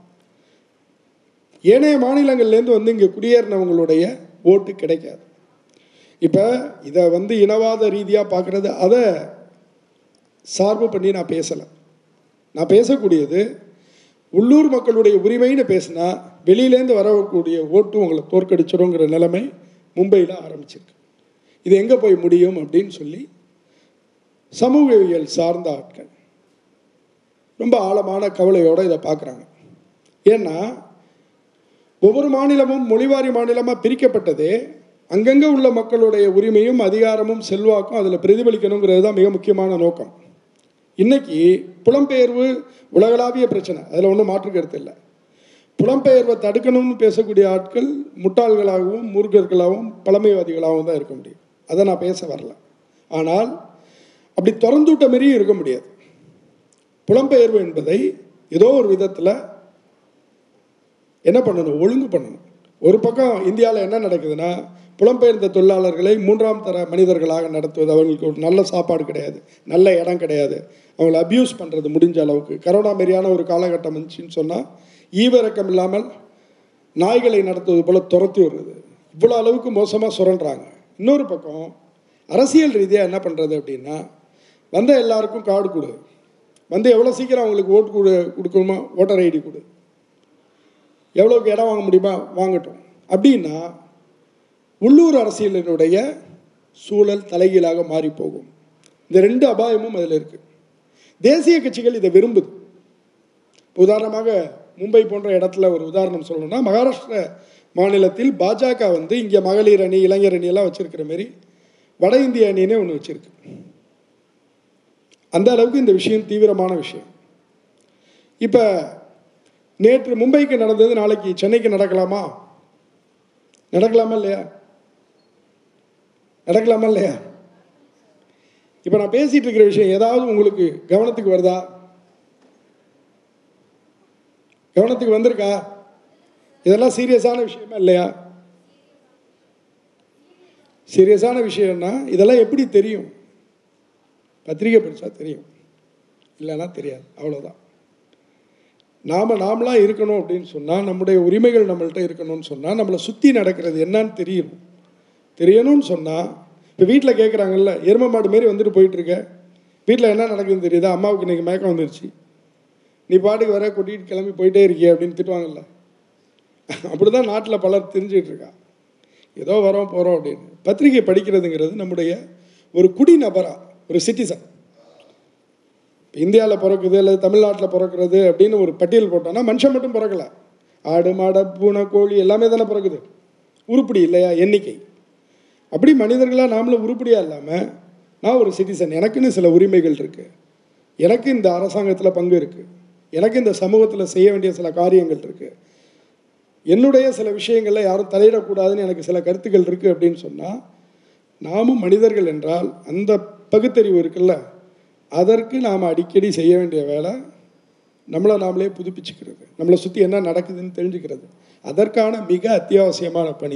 A: ஏனைய மாநிலங்கள்லேருந்து வந்து இங்கே குடியேறினவங்களுடைய ஓட்டு கிடைக்காது இப்போ இதை வந்து இனவாத ரீதியாக பார்க்குறது அதை சார்பு பண்ணி நான் பேசலை நான் பேசக்கூடியது உள்ளூர் மக்களுடைய உரிமைன்னு பேசினா வெளியிலேருந்து வரக்கூடிய ஓட்டு உங்களை தோற்கடிச்சிடுங்கிற நிலைமை மும்பையில் ஆரம்பிச்சிருக்கு இது எங்கே போய் முடியும் அப்படின்னு சொல்லி சமூகவியல் சார்ந்த ஆட்கள் ரொம்ப ஆழமான கவலையோடு இதை பார்க்குறாங்க ஏன்னா ஒவ்வொரு மாநிலமும் மொழிவாரி மாநிலமாக பிரிக்கப்பட்டதே அங்கங்கே உள்ள மக்களுடைய உரிமையும் அதிகாரமும் செல்வாக்கும் அதில் பிரதிபலிக்கணுங்கிறது தான் மிக முக்கியமான நோக்கம் இன்னைக்கு புலம்பெயர்வு உலகளாவிய பிரச்சனை அதில் ஒன்றும் மாற்று கருத்து இல்லை புலம்பெயர்வை தடுக்கணும்னு பேசக்கூடிய ஆட்கள் முட்டாள்களாகவும் மூர்க்கர்களாகவும் பழமைவாதிகளாகவும் தான் இருக்க முடியும் அதை நான் பேச வரல ஆனால் அப்படி திறந்து விட்ட மாரியும் இருக்க முடியாது புலம்பெயர்வு என்பதை ஏதோ ஒரு விதத்தில் என்ன பண்ணணும் ஒழுங்கு பண்ணணும் ஒரு பக்கம் இந்தியாவில் என்ன நடக்குதுன்னா புலம்பெயர்ந்த தொழிலாளர்களை மூன்றாம் தர மனிதர்களாக நடத்துவது அவர்களுக்கு ஒரு நல்ல சாப்பாடு கிடையாது நல்ல இடம் கிடையாது அவங்களை அப்யூஸ் பண்ணுறது முடிஞ்ச அளவுக்கு கரோனா மாரியான ஒரு காலகட்டம் வந்துச்சுன்னு சொன்னால் ஈவிரக்கம் இல்லாமல் நாய்களை நடத்துவது போல் துரத்தி வருது இவ்வளோ அளவுக்கு மோசமாக சுரண்டுறாங்க இன்னொரு பக்கம் அரசியல் ரீதியாக என்ன பண்ணுறது அப்படின்னா வந்த எல்லாருக்கும் கார்டு கொடு வந்து எவ்வளோ சீக்கிரம் அவங்களுக்கு ஓட்டு கொடு கொடுக்கணுமா ஓட்டர் ஐடி கொடு எவ்வளோக்கு இடம் வாங்க முடியுமா வாங்கட்டும் அப்படின்னா உள்ளூர் அரசியலினுடைய சூழல் தலைகீழாக மாறி போகும் இந்த ரெண்டு அபாயமும் அதில் இருக்குது தேசிய கட்சிகள் இதை விரும்புது உதாரணமாக மும்பை போன்ற இடத்துல ஒரு உதாரணம் சொல்லணும்னா மகாராஷ்டிர மாநிலத்தில் பாஜக வந்து இங்கே மகளிர் அணி இளைஞர் அணி எல்லாம் வச்சிருக்கிற மாதிரி வட இந்திய அணினே ஒன்று வச்சிருக்கு அந்த அளவுக்கு இந்த விஷயம் தீவிரமான விஷயம் இப்போ நேற்று மும்பைக்கு நடந்தது நாளைக்கு சென்னைக்கு நடக்கலாமா நடக்கலாமா இல்லையா நடக்கலாமா இல்லையா இப்போ நான் பேசிட்டு இருக்கிற விஷயம் ஏதாவது உங்களுக்கு கவனத்துக்கு வருதா கவனத்துக்கு வந்திருக்கா இதெல்லாம் சீரியஸான விஷயமா இல்லையா சீரியஸான விஷயம்னா இதெல்லாம் எப்படி தெரியும் பத்திரிகை படித்தா தெரியும் இல்லைன்னா தெரியாது அவ்வளோதான் நாம் நாமளாக இருக்கணும் அப்படின்னு சொன்னால் நம்முடைய உரிமைகள் நம்மள்ட்ட இருக்கணும்னு சொன்னால் நம்மளை சுற்றி நடக்கிறது என்னன்னு தெரியணும் தெரியணும்னு சொன்னால் இப்போ வீட்டில் கேட்குறாங்கல்ல எரும மாடு மாரி வந்துட்டு போயிட்டுருக்க வீட்டில் என்ன நடக்குதுன்னு தெரியுதா அம்மாவுக்கு இன்றைக்கி மயக்கம் வந்துருச்சு நீ பாட்டுக்கு வர கூட்டிகிட்டு கிளம்பி போயிட்டே இருக்கியே அப்படின்னு திட்டுவாங்கல்ல அப்படி தான் நாட்டில் பலர் தெரிஞ்சிட்டு இருக்கா ஏதோ வரோம் போகிறோம் அப்படின்னு பத்திரிகை படிக்கிறதுங்கிறது நம்முடைய ஒரு குடிநபரா ஒரு சிட்டிசன் இந்தியாவில் பிறக்குது அல்லது தமிழ்நாட்டில் பிறக்கிறது அப்படின்னு ஒரு பட்டியல் போட்டோம்னா மனுஷன் மட்டும் பிறக்கல ஆடு மாடை பூனை கோழி எல்லாமே தானே பிறக்குது உருப்படி இல்லையா எண்ணிக்கை அப்படி மனிதர்களாக நாமளும் உருப்படியாக இல்லாமல் நான் ஒரு சிட்டிசன் எனக்குன்னு சில உரிமைகள் இருக்குது எனக்கு இந்த அரசாங்கத்தில் பங்கு இருக்குது எனக்கு இந்த சமூகத்தில் செய்ய வேண்டிய சில காரியங்கள் இருக்குது என்னுடைய சில விஷயங்களில் யாரும் தலையிடக்கூடாதுன்னு எனக்கு சில கருத்துக்கள் இருக்குது அப்படின்னு சொன்னால் நாமும் மனிதர்கள் என்றால் அந்த பகுத்தறிவு இருக்குல்ல அதற்கு நாம் அடிக்கடி செய்ய வேண்டிய வேலை நம்மளை நாமளே புதுப்பிச்சுக்கிறது நம்மளை சுற்றி என்ன நடக்குதுன்னு தெரிஞ்சுக்கிறது அதற்கான மிக அத்தியாவசியமான பணி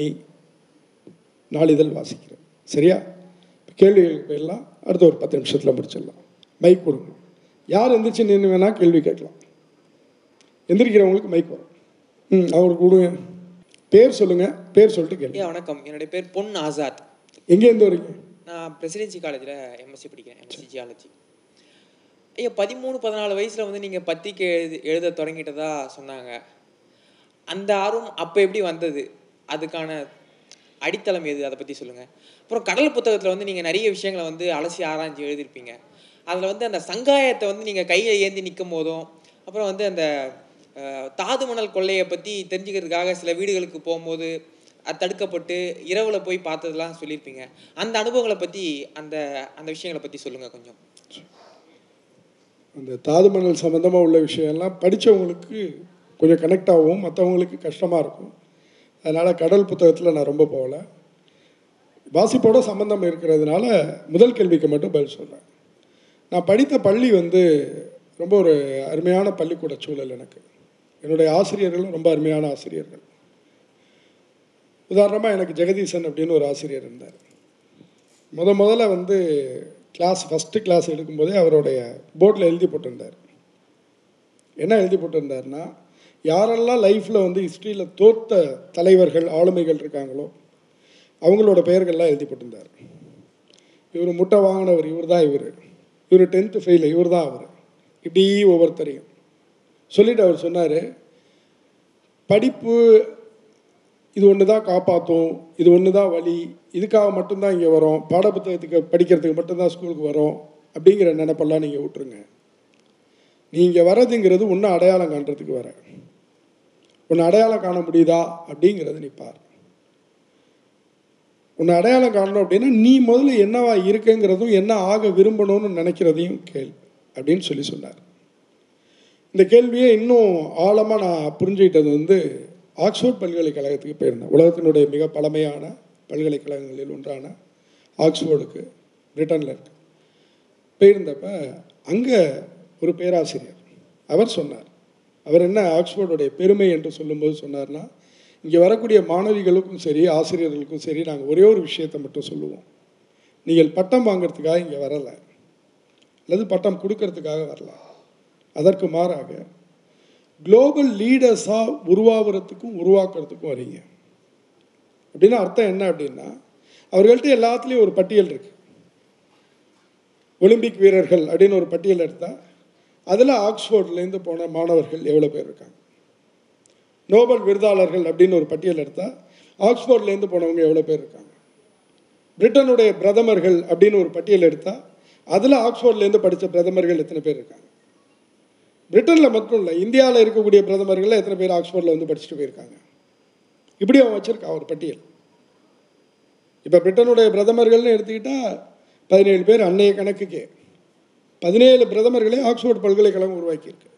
A: நாளிதழ் வாசிக்கிறது சரியா கேள்விகளுக்கு போயிடலாம் அடுத்த ஒரு பத்து நிமிஷத்தில் முடிச்சிடலாம் மைக் கொடுங்க யார் எந்திரிச்சு நின்று வேணால் கேள்வி கேட்கலாம் எந்திரிக்கிறவங்களுக்கு மைக் வரும் ம் அவருக்கு கொடுங்க பேர் சொல்லுங்கள் பேர் சொல்லிட்டு கேள்வி
B: ஐயா வணக்கம் என்னுடைய பேர் பொன் ஆசாத்
A: எங்கேருந்து வரீங்க
B: நான் பிரசிடென்சி காலேஜில் எம்எஸ்சி படிக்கிறேன் எம்எஸ்சி ஜியாலஜி ஐயா பதிமூணு பதினாலு வயசில் வந்து நீங்கள் பத்திரிக்கை எழுதி எழுத தொடங்கிட்டதா சொன்னாங்க அந்த ஆர்வம் அப்போ எப்படி வந்தது அதுக்கான அடித்தளம் எது அதை பற்றி சொல்லுங்கள் அப்புறம் கடல் புத்தகத்தில் வந்து நீங்கள் நிறைய விஷயங்களை வந்து அலசி ஆராய்ஞ்சு எழுதியிருப்பீங்க அதில் வந்து அந்த சங்காயத்தை வந்து நீங்கள் கையில் ஏந்தி நிற்கும் போதும் அப்புறம் வந்து அந்த அஹ், தாது மணல் கொள்ளையை பற்றி தெரிஞ்சுக்கிறதுக்காக சில வீடுகளுக்கு போகும்போது அது தடுக்கப்பட்டு இரவில் போய் பார்த்ததெல்லாம் சொல்லியிருப்பீங்க அந்த அனுபவங்களை பற்றி அந்த அந்த விஷயங்களை பற்றி சொல்லுங்கள் கொஞ்சம்
A: அந்த தாது மணல் சம்மந்தமாக உள்ள விஷயம்லாம் படித்தவங்களுக்கு கொஞ்சம் கனெக்ட் ஆகும் மற்றவங்களுக்கு கஷ்டமாக இருக்கும் அதனால் கடல் புத்தகத்தில் நான் ரொம்ப போகல வாசிப்போட சம்பந்தம் இருக்கிறதுனால முதல் கேள்விக்கு மட்டும் பதில் சொல்கிறேன் நான் படித்த பள்ளி வந்து ரொம்ப ஒரு அருமையான பள்ளிக்கூட சூழல் எனக்கு என்னுடைய ஆசிரியர்களும் ரொம்ப அருமையான ஆசிரியர்கள் உதாரணமாக எனக்கு ஜெகதீசன் அப்படின்னு ஒரு ஆசிரியர் இருந்தார் முத முதல்ல வந்து கிளாஸ் ஃபஸ்ட்டு கிளாஸ் எடுக்கும்போதே அவருடைய போர்டில் எழுதி போட்டிருந்தார் என்ன எழுதி போட்டிருந்தாருன்னா யாரெல்லாம் லைஃப்பில் வந்து ஹிஸ்ட்ரியில் தோற்ற தலைவர்கள் ஆளுமைகள் இருக்காங்களோ அவங்களோட பெயர்கள்லாம் எழுதி போட்டிருந்தார் இவர் முட்டை வாங்கினவர் இவர் தான் இவர் இவர் டென்த்து ஃபெயிலு இவர் தான் அவர் இப்படி ஒவ்வொருத்தரையும் சொல்லிட்டு அவர் சொன்னார் படிப்பு இது ஒன்று தான் காப்பாற்றும் இது ஒன்று தான் வழி இதுக்காக மட்டும்தான் இங்கே வரோம் பாடப்புத்தகத்துக்கு படிக்கிறதுக்கு மட்டும்தான் ஸ்கூலுக்கு வரோம் அப்படிங்கிற நினப்பெல்லாம் நீங்கள் விட்டுருங்க நீங்கள் வர்றதுங்கிறது ஒன்று அடையாளம் காண்றதுக்கு வர ஒன்று அடையாளம் காண முடியுதா அப்படிங்கிறத நீ பார் உன்னை அடையாளம் காணணும் அப்படின்னா நீ முதல்ல என்னவா இருக்குங்கிறதும் என்ன ஆக விரும்பணும்னு நினைக்கிறதையும் கேள் அப்படின்னு சொல்லி சொன்னார் இந்த கேள்வியை இன்னும் ஆழமாக நான் புரிஞ்சுக்கிட்டது வந்து ஆக்ஸ்போர்ட் பல்கலைக்கழகத்துக்கு போயிருந்தேன் உலகத்தினுடைய மிக பழமையான பல்கலைக்கழகங்களில் ஒன்றான ஆக்ஸ்போர்டுக்கு பிரிட்டனில் இருக்கு போயிருந்தப்ப அங்கே ஒரு பேராசிரியர் அவர் சொன்னார் அவர் என்ன ஆக்ஸ்போர்டுடைய பெருமை என்று சொல்லும்போது சொன்னார்னா இங்கே வரக்கூடிய மாணவிகளுக்கும் சரி ஆசிரியர்களுக்கும் சரி நாங்கள் ஒரே ஒரு விஷயத்தை மட்டும் சொல்லுவோம் நீங்கள் பட்டம் வாங்கிறதுக்காக இங்கே வரலை அல்லது பட்டம் கொடுக்கறதுக்காக வரல அதற்கு மாறாக குளோபல் லீடர்ஸாக உருவாகிறதுக்கும் உருவாக்குறதுக்கும் வரீங்க அப்படின்னா அர்த்தம் என்ன அப்படின்னா அவர்கள்ட்ட எல்லாத்துலேயும் ஒரு பட்டியல் இருக்கு ஒலிம்பிக் வீரர்கள் அப்படின்னு ஒரு பட்டியல் எடுத்தால் அதில் ஆக்ஸ்போர்ட்லேருந்து போன மாணவர்கள் எவ்வளோ பேர் இருக்காங்க நோபல் விருதாளர்கள் அப்படின்னு ஒரு பட்டியல் எடுத்தால் ஆக்ஸ்போர்ட்லேருந்து போனவங்க எவ்வளோ பேர் இருக்காங்க பிரிட்டனுடைய பிரதமர்கள் அப்படின்னு ஒரு பட்டியல் எடுத்தால் அதில் ஆக்ஸ்போர்ட்லேருந்து படித்த பிரதமர்கள் எத்தனை பேர் இருக்காங்க பிரிட்டனில் மட்டும் இல்லை இந்தியாவில் இருக்கக்கூடிய பிரதமர்கள் எத்தனை பேர் ஆக்ஸ்போர்டில் வந்து படிச்சுட்டு போயிருக்காங்க இப்படி அவன் வச்சிருக்கான் ஒரு பட்டியல் இப்போ பிரிட்டனுடைய பிரதமர்கள்னு எடுத்துக்கிட்டால் பதினேழு பேர் அன்னைய கணக்குக்கே பதினேழு பிரதமர்களே ஆக்ஸ்போர்ட் பல்கலைக்கழகம் உருவாக்கியிருக்கு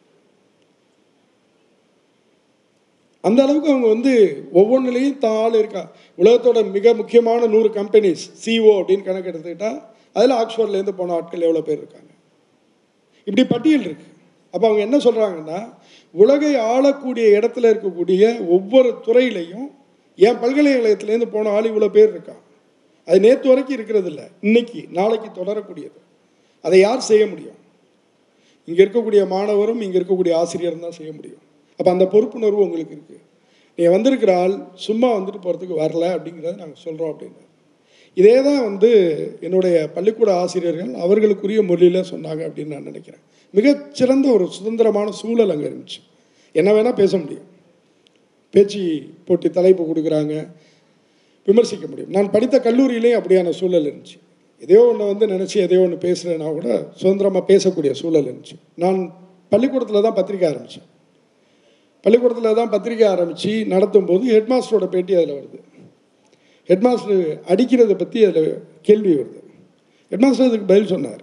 A: அந்த அளவுக்கு அவங்க வந்து ஒவ்வொன்றுலேயும் தான் ஆள் இருக்கா உலகத்தோட மிக முக்கியமான நூறு கம்பெனிஸ் சிஓ அப்படின்னு கணக்கு எடுத்துக்கிட்டால் அதில் ஆக்ஸ்போர்ட்லேருந்து போன ஆட்கள் எவ்வளோ பேர் இருக்காங்க இப்படி பட்டியல் இருக்கு அப்போ அவங்க என்ன சொல்கிறாங்கன்னா உலகை ஆளக்கூடிய இடத்துல இருக்கக்கூடிய ஒவ்வொரு துறையிலையும் என் பல்கலைக்கழகத்துலேருந்து போன ஆள் இவ்வளோ பேர் இருக்கான் அது நேற்று வரைக்கும் இருக்கிறது இல்லை இன்னைக்கு நாளைக்கு தொடரக்கூடியது அதை யார் செய்ய முடியும் இங்கே இருக்கக்கூடிய மாணவரும் இங்கே இருக்கக்கூடிய ஆசிரியரும் தான் செய்ய முடியும் அப்போ அந்த பொறுப்புணர்வு உங்களுக்கு இருக்குது நீங்கள் வந்திருக்கிற ஆள் சும்மா வந்துட்டு போகிறதுக்கு வரல அப்படிங்கிறத நாங்கள் சொல்கிறோம் அப்படின்னு இதே தான் வந்து என்னுடைய பள்ளிக்கூட ஆசிரியர்கள் அவர்களுக்குரிய மொழியில் சொன்னாங்க அப்படின்னு நான் நினைக்கிறேன் மிகச்சிறந்த ஒரு சுதந்திரமான சூழல் அங்கே இருந்துச்சு என்ன வேணால் பேச முடியும் பேச்சு போட்டி தலைப்பு கொடுக்குறாங்க விமர்சிக்க முடியும் நான் படித்த கல்லூரியிலேயும் அப்படியான சூழல் இருந்துச்சு எதையோ ஒன்று வந்து நினச்சி எதையோ ஒன்று பேசுகிறேன்னா கூட சுதந்திரமாக பேசக்கூடிய சூழல் இருந்துச்சு நான் பள்ளிக்கூடத்தில் தான் பத்திரிக்கை ஆரம்பித்தேன் பள்ளிக்கூடத்தில் தான் பத்திரிக்கை ஆரம்பித்து நடத்தும் போது ஹெட்மாஸ்டரோட பேட்டி அதில் வருது ஹெட்மாஸ்டர் அடிக்கிறத பற்றி அதில் கேள்வி வருது ஹெட்மாஸ்டர் அதுக்கு பதில் சொன்னார்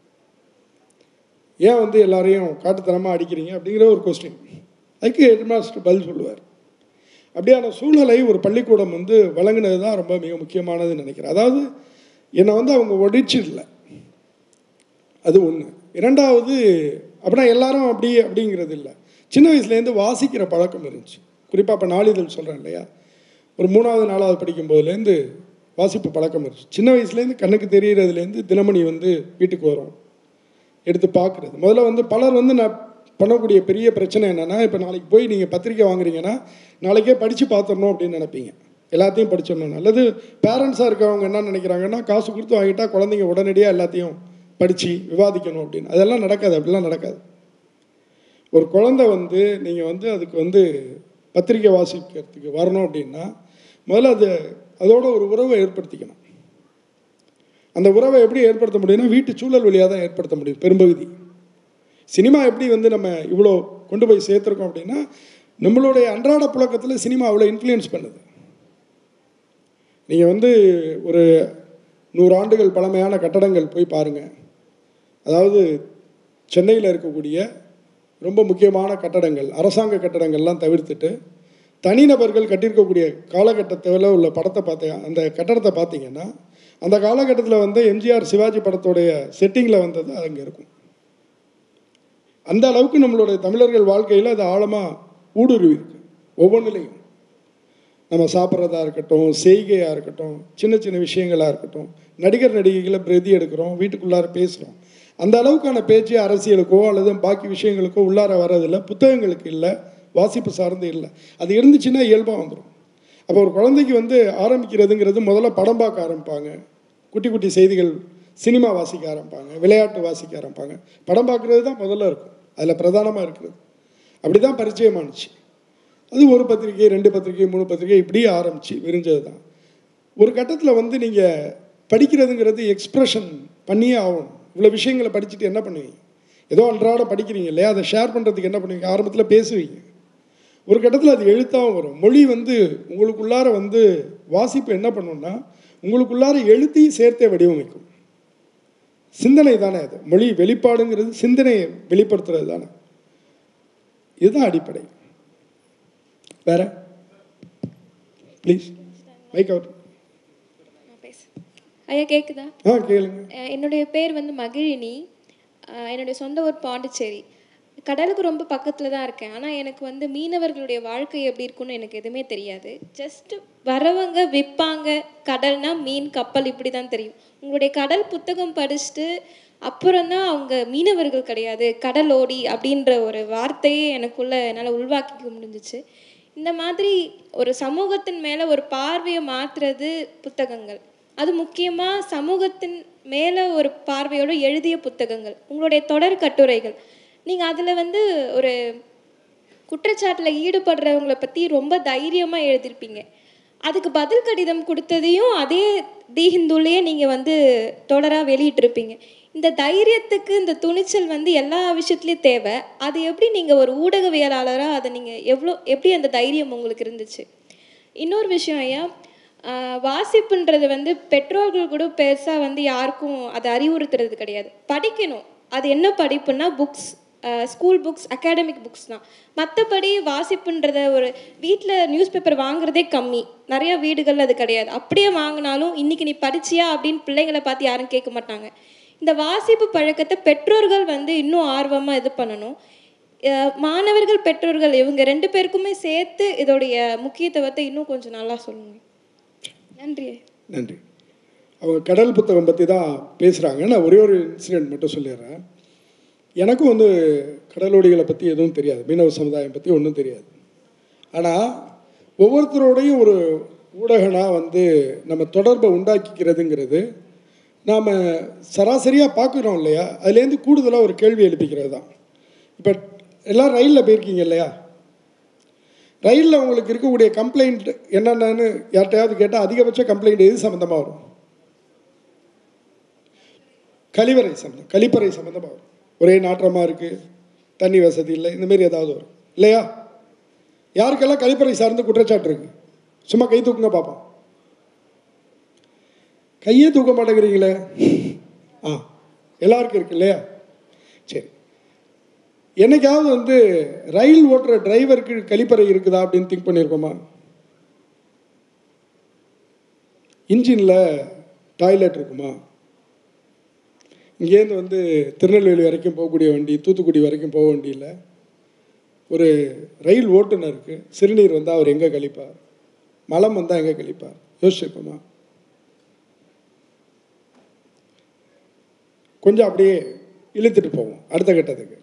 A: ஏன் வந்து எல்லாரையும் காட்டுத்தனமாக அடிக்கிறீங்க அப்படிங்கிற ஒரு கொஸ்டின் அதுக்கு ஹெட்மாஸ்டர் பதில் சொல்லுவார் அப்படியான சூழ்நிலை ஒரு பள்ளிக்கூடம் வந்து வழங்கினது தான் ரொம்ப மிக முக்கியமானதுன்னு நினைக்கிறேன் அதாவது என்னை வந்து அவங்க ஒடிச்சிடல அது ஒன்று இரண்டாவது அப்படின்னா எல்லாரும் அப்படி அப்படிங்கிறது இல்லை சின்ன வயசுலேருந்து வாசிக்கிற பழக்கம் இருந்துச்சு குறிப்பாக இப்போ நாளிதழ் சொல்கிறேன் இல்லையா ஒரு மூணாவது நாலாவது படிக்கும் போதுலேருந்து வாசிப்பு பழக்கம் இருந்துச்சு சின்ன வயசுலேருந்து கண்ணுக்கு தெரியறதுலேருந்து தினமணி வந்து வீட்டுக்கு வரும் எடுத்து பார்க்குறது முதல்ல வந்து பலர் வந்து நான் பண்ணக்கூடிய பெரிய பிரச்சனை என்னென்னா இப்போ நாளைக்கு போய் நீங்கள் பத்திரிக்கை வாங்குறீங்கன்னா நாளைக்கே படித்து பார்த்துடணும் அப்படின்னு நினைப்பீங்க எல்லாத்தையும் படிச்சிடணும் அல்லது பேரண்ட்ஸாக இருக்கிறவங்க என்ன நினைக்கிறாங்கன்னா காசு கொடுத்து வாங்கிட்டா குழந்தைங்க உடனடியாக எல்லாத்தையும் படித்து விவாதிக்கணும் அப்படின்னு அதெல்லாம் நடக்காது அப்படிலாம் நடக்காது ஒரு குழந்தை வந்து நீங்கள் வந்து அதுக்கு வந்து பத்திரிக்கை வாசிக்கிறதுக்கு வரணும் அப்படின்னா முதல்ல அது அதோட ஒரு உறவை ஏற்படுத்திக்கணும் அந்த உறவை எப்படி ஏற்படுத்த முடியும்னா வீட்டு சூழல் வழியாக தான் ஏற்படுத்த முடியும் பெரும்பகுதி சினிமா எப்படி வந்து நம்ம இவ்வளோ கொண்டு போய் சேர்த்துருக்கோம் அப்படின்னா நம்மளுடைய அன்றாட புழக்கத்தில் சினிமா அவ்வளோ இன்ஃப்ளூயன்ஸ் பண்ணுது நீங்கள் வந்து ஒரு நூறு ஆண்டுகள் பழமையான கட்டடங்கள் போய் பாருங்கள் அதாவது சென்னையில் இருக்கக்கூடிய ரொம்ப முக்கியமான கட்டடங்கள் அரசாங்க கட்டடங்கள்லாம் தவிர்த்துட்டு தனிநபர்கள் கட்டியிருக்கக்கூடிய காலகட்டத்தில் உள்ள படத்தை பார்த்த அந்த கட்டடத்தை பார்த்தீங்கன்னா அந்த காலகட்டத்தில் வந்து எம்ஜிஆர் சிவாஜி படத்துடைய செட்டிங்கில் வந்தது அங்கே இருக்கும் அந்த அளவுக்கு நம்மளுடைய தமிழர்கள் வாழ்க்கையில் அது ஆழமாக ஊடுருவி இருக்கு ஒவ்வொன்றிலையும் நம்ம சாப்பிட்றதா இருக்கட்டும் செய்கையாக இருக்கட்டும் சின்ன சின்ன விஷயங்களாக இருக்கட்டும் நடிகர் நடிகைகளை பிரதி எடுக்கிறோம் வீட்டுக்குள்ளார பேசுகிறோம் அந்த அளவுக்கான பேச்சு அரசியலுக்கோ அல்லது பாக்கி விஷயங்களுக்கோ உள்ளார வர்றதில்ல புத்தகங்களுக்கு இல்லை வாசிப்பு சார்ந்து இல்லை அது இருந்துச்சுன்னா இயல்பாக வந்துடும் அப்போ ஒரு குழந்தைக்கு வந்து ஆரம்பிக்கிறதுங்கிறது முதல்ல படம் பார்க்க ஆரம்பிப்பாங்க குட்டி குட்டி செய்திகள் சினிமா வாசிக்க ஆரம்பிப்பாங்க விளையாட்டு வாசிக்க ஆரம்பிப்பாங்க படம் பார்க்குறது தான் முதல்ல இருக்கும் அதில் பிரதானமாக இருக்கிறது அப்படி தான் பரிச்சயமானுச்சு அது ஒரு பத்திரிக்கை ரெண்டு பத்திரிக்கை மூணு பத்திரிக்கை இப்படியே ஆரம்பிச்சு விரிஞ்சது தான் ஒரு கட்டத்தில் வந்து நீங்கள் படிக்கிறதுங்கிறது எக்ஸ்ப்ரெஷன் பண்ணியே ஆகணும் இவ்வளோ விஷயங்களை படிச்சுட்டு என்ன பண்ணுவீங்க ஏதோ அன்றாட படிக்கிறீங்க இல்லையா அதை ஷேர் பண்ணுறதுக்கு என்ன பண்ணுவீங்க ஆரம்பத்தில் பேசுவீங்க ஒரு கட்டத்தில் அது எழுத்தாகவும் வரும் மொழி வந்து உங்களுக்குள்ளார வந்து வாசிப்பு என்ன பண்ணுன்னா உங்களுக்குள்ளார எழுத்தையும் சேர்த்தே வடிவமைக்கும் சிந்தனை தானே அது மொழி வெளிப்பாடுங்கிறது சிந்தனையை வெளிப்படுத்துறது தானே இதுதான் அடிப்படை வேற ப்ளீஸ் மைக் அவுட்
C: நான் பேசு ஐயா கேட்குதா
A: ஆ கேளுங்க
C: அஹ் என்னுடைய பேர் வந்து மகிழினி அஹ் என்னுடைய சொந்த ஊர் பாண்டிச்சேரி கடலுக்கு ரொம்ப பக்கத்தில் தான் இருக்கேன் ஆனால் எனக்கு வந்து மீனவர்களுடைய வாழ்க்கை எப்படி இருக்கும்னு எனக்கு எதுவுமே தெரியாது ஜஸ்ட் வரவங்க விற்பாங்க கடல்னா மீன் கப்பல் இப்படி தான் தெரியும் உங்களுடைய கடல் புத்தகம் படிச்சுட்டு அப்புறம் தான் அவங்க மீனவர்கள் கிடையாது கடலோடி அப்படின்ற ஒரு வார்த்தையே எனக்குள்ள என்னால் உள்வாக்கிக்க முடிஞ்சிச்சு இந்த மாதிரி ஒரு சமூகத்தின் மேலே ஒரு பார்வையை மாற்றுறது புத்தகங்கள் அது முக்கியமாக சமூகத்தின் மேலே ஒரு பார்வையோடு எழுதிய புத்தகங்கள் உங்களுடைய தொடர் கட்டுரைகள் நீங்கள் அதில் வந்து ஒரு குற்றச்சாட்டில் ஈடுபடுறவங்களை பற்றி ரொம்ப தைரியமாக எழுதியிருப்பீங்க அதுக்கு பதில் கடிதம் கொடுத்ததையும் அதே தி ஹிந்துலேயே நீங்கள் வந்து தொடராக வெளியிட்டிருப்பீங்க இந்த தைரியத்துக்கு இந்த துணிச்சல் வந்து எல்லா விஷயத்துலையும் தேவை அது எப்படி நீங்கள் ஒரு ஊடகவியலாளராக அதை நீங்கள் எவ்வளோ எப்படி அந்த தைரியம் உங்களுக்கு இருந்துச்சு இன்னொரு விஷயம் ஐயா ஆஹ் வாசிப்புன்றது வந்து பெற்றோர்கள் கூட பெருசாக வந்து யாருக்கும் அதை அறிவுறுத்துறது கிடையாது படிக்கணும் அது என்ன படிப்புன்னா books school books academic books தான் மற்றபடி வாசிப்புன்றத ஒரு வீட்டில் நியூஸ் பேப்பர் வாங்குறதே கம்மி நிறைய வீடுகளில் அது கிடையாது அப்படியே வாங்கினாலும் இன்னைக்கு நீ படிச்சியா அப்படின்னு பிள்ளைங்களை பார்த்து யாரும் கேட்க மாட்டாங்க இந்த வாசிப்பு பழக்கத்தை பெற்றோர்கள் வந்து இன்னும் ஆர்வமாக இது பண்ணணும் அஹ் மாணவர்கள் பெற்றோர்கள் இவங்க ரெண்டு பேருக்குமே சேர்த்து இதோடைய முக்கியத்துவத்தை இன்னும் கொஞ்சம் நல்லா சொல்லுங்க நன்றி
A: நன்றி அவங்க கடல் புத்தகம் பற்றி தான் பேசுகிறாங்க நான் ஒரே ஒரு இன்சிடெண்ட் மட்டும் சொல்லிடுறேன் எனக்கும் வந்து கடலோடிகளை பற்றி எதுவும் தெரியாது மீனவ சமுதாயம் பற்றி ஒன்றும் தெரியாது ஆனால் ஒவ்வொருத்தரோடையும் ஒரு ஊடகனா வந்து நம்ம தொடர்பை உண்டாக்கிக்கிறதுங்கிறது நாம் சராசரியாக பார்க்குறோம் இல்லையா அதுலேருந்து கூடுதலாக ஒரு கேள்வி எழுப்பிக்கிறது தான் இப்போ எல்லாம் ரயிலில் போயிருக்கீங்க இல்லையா ரயிலில் உங்களுக்கு இருக்கக்கூடிய கம்ப்ளைண்ட் என்னென்னு யார்கிட்டயாவது கேட்டால் அதிகபட்ச கம்ப்ளைண்ட் எது சம்மந்தமாக வரும் கழிவறை சம்மந்தம் கழிப்பறை சம்மந்தமாக வரும் ஒரே நாற்றமாக இருக்குது தண்ணி வசதி இல்லை இந்த மாதிரி ஏதாவது வரும் இல்லையா யாருக்கெல்லாம் கழிப்பறை சார்ந்து குற்றச்சாட்டு இருக்கு சும்மா கை தூக்குங்க பார்ப்போம் கையே தூக்க மாட்டேங்கிறீங்களே ஆ எல்லாருக்கும் இருக்கு இல்லையா சரி என்னைக்காவது வந்து ரயில் ஓட்டுற டிரைவருக்கு கழிப்பறை இருக்குதா அப்படின்னு திங்க் பண்ணியிருக்கோமா இன்ஜினில் டாய்லெட் இருக்குமா இங்கேருந்து வந்து திருநெல்வேலி வரைக்கும் போகக்கூடிய வண்டி தூத்துக்குடி வரைக்கும் போக வண்டியில் ஒரு ரயில் ஓட்டுநருக்கு சிறுநீர் வந்தால் அவர் எங்கே கழிப்பார் மலம் வந்தால் எங்கே கழிப்பார் யோசிச்சிருக்கோமா கொஞ்சம் அப்படியே இழுத்துட்டு போவோம் அடுத்த கட்டத்துக்கு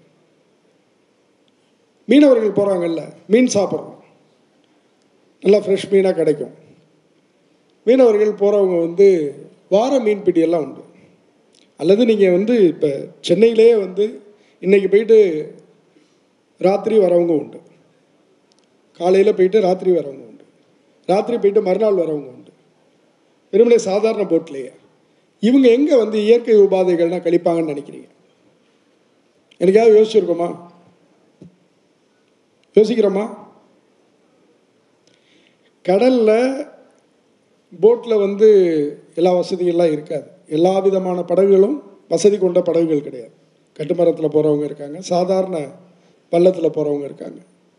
A: மீனவர்கள் போகிறாங்கல்ல மீன் சாப்பிட்றோம் நல்லா ஃப்ரெஷ் மீனாக கிடைக்கும் மீனவர்கள் போகிறவங்க வந்து வார மீன் பிடியெல்லாம் உண்டு அல்லது நீங்கள் வந்து இப்போ சென்னையிலேயே வந்து இன்றைக்கி போயிட்டு ராத்திரி வரவங்க உண்டு காலையில் போயிட்டு ராத்திரி வரவங்க உண்டு ராத்திரி போயிட்டு மறுநாள் வரவங்க உண்டு வெறுமனே சாதாரண போட்லேயே இவங்க எங்கே வந்து இயற்கை உபாதைகள்லாம் கழிப்பாங்கன்னு நினைக்கிறீங்க எனக்காவது யோசிச்சிருக்கோமா யோசிக்கிறோமா கடலில் போட்டில் வந்து எல்லா வசதிகள்லாம் இருக்காது எல்லா விதமான படகுகளும் வசதி கொண்ட படகுகள் கிடையாது கட்டுமரத்தில் போகிறவங்க இருக்காங்க சாதாரண பள்ளத்தில் போகிறவங்க இருக்காங்க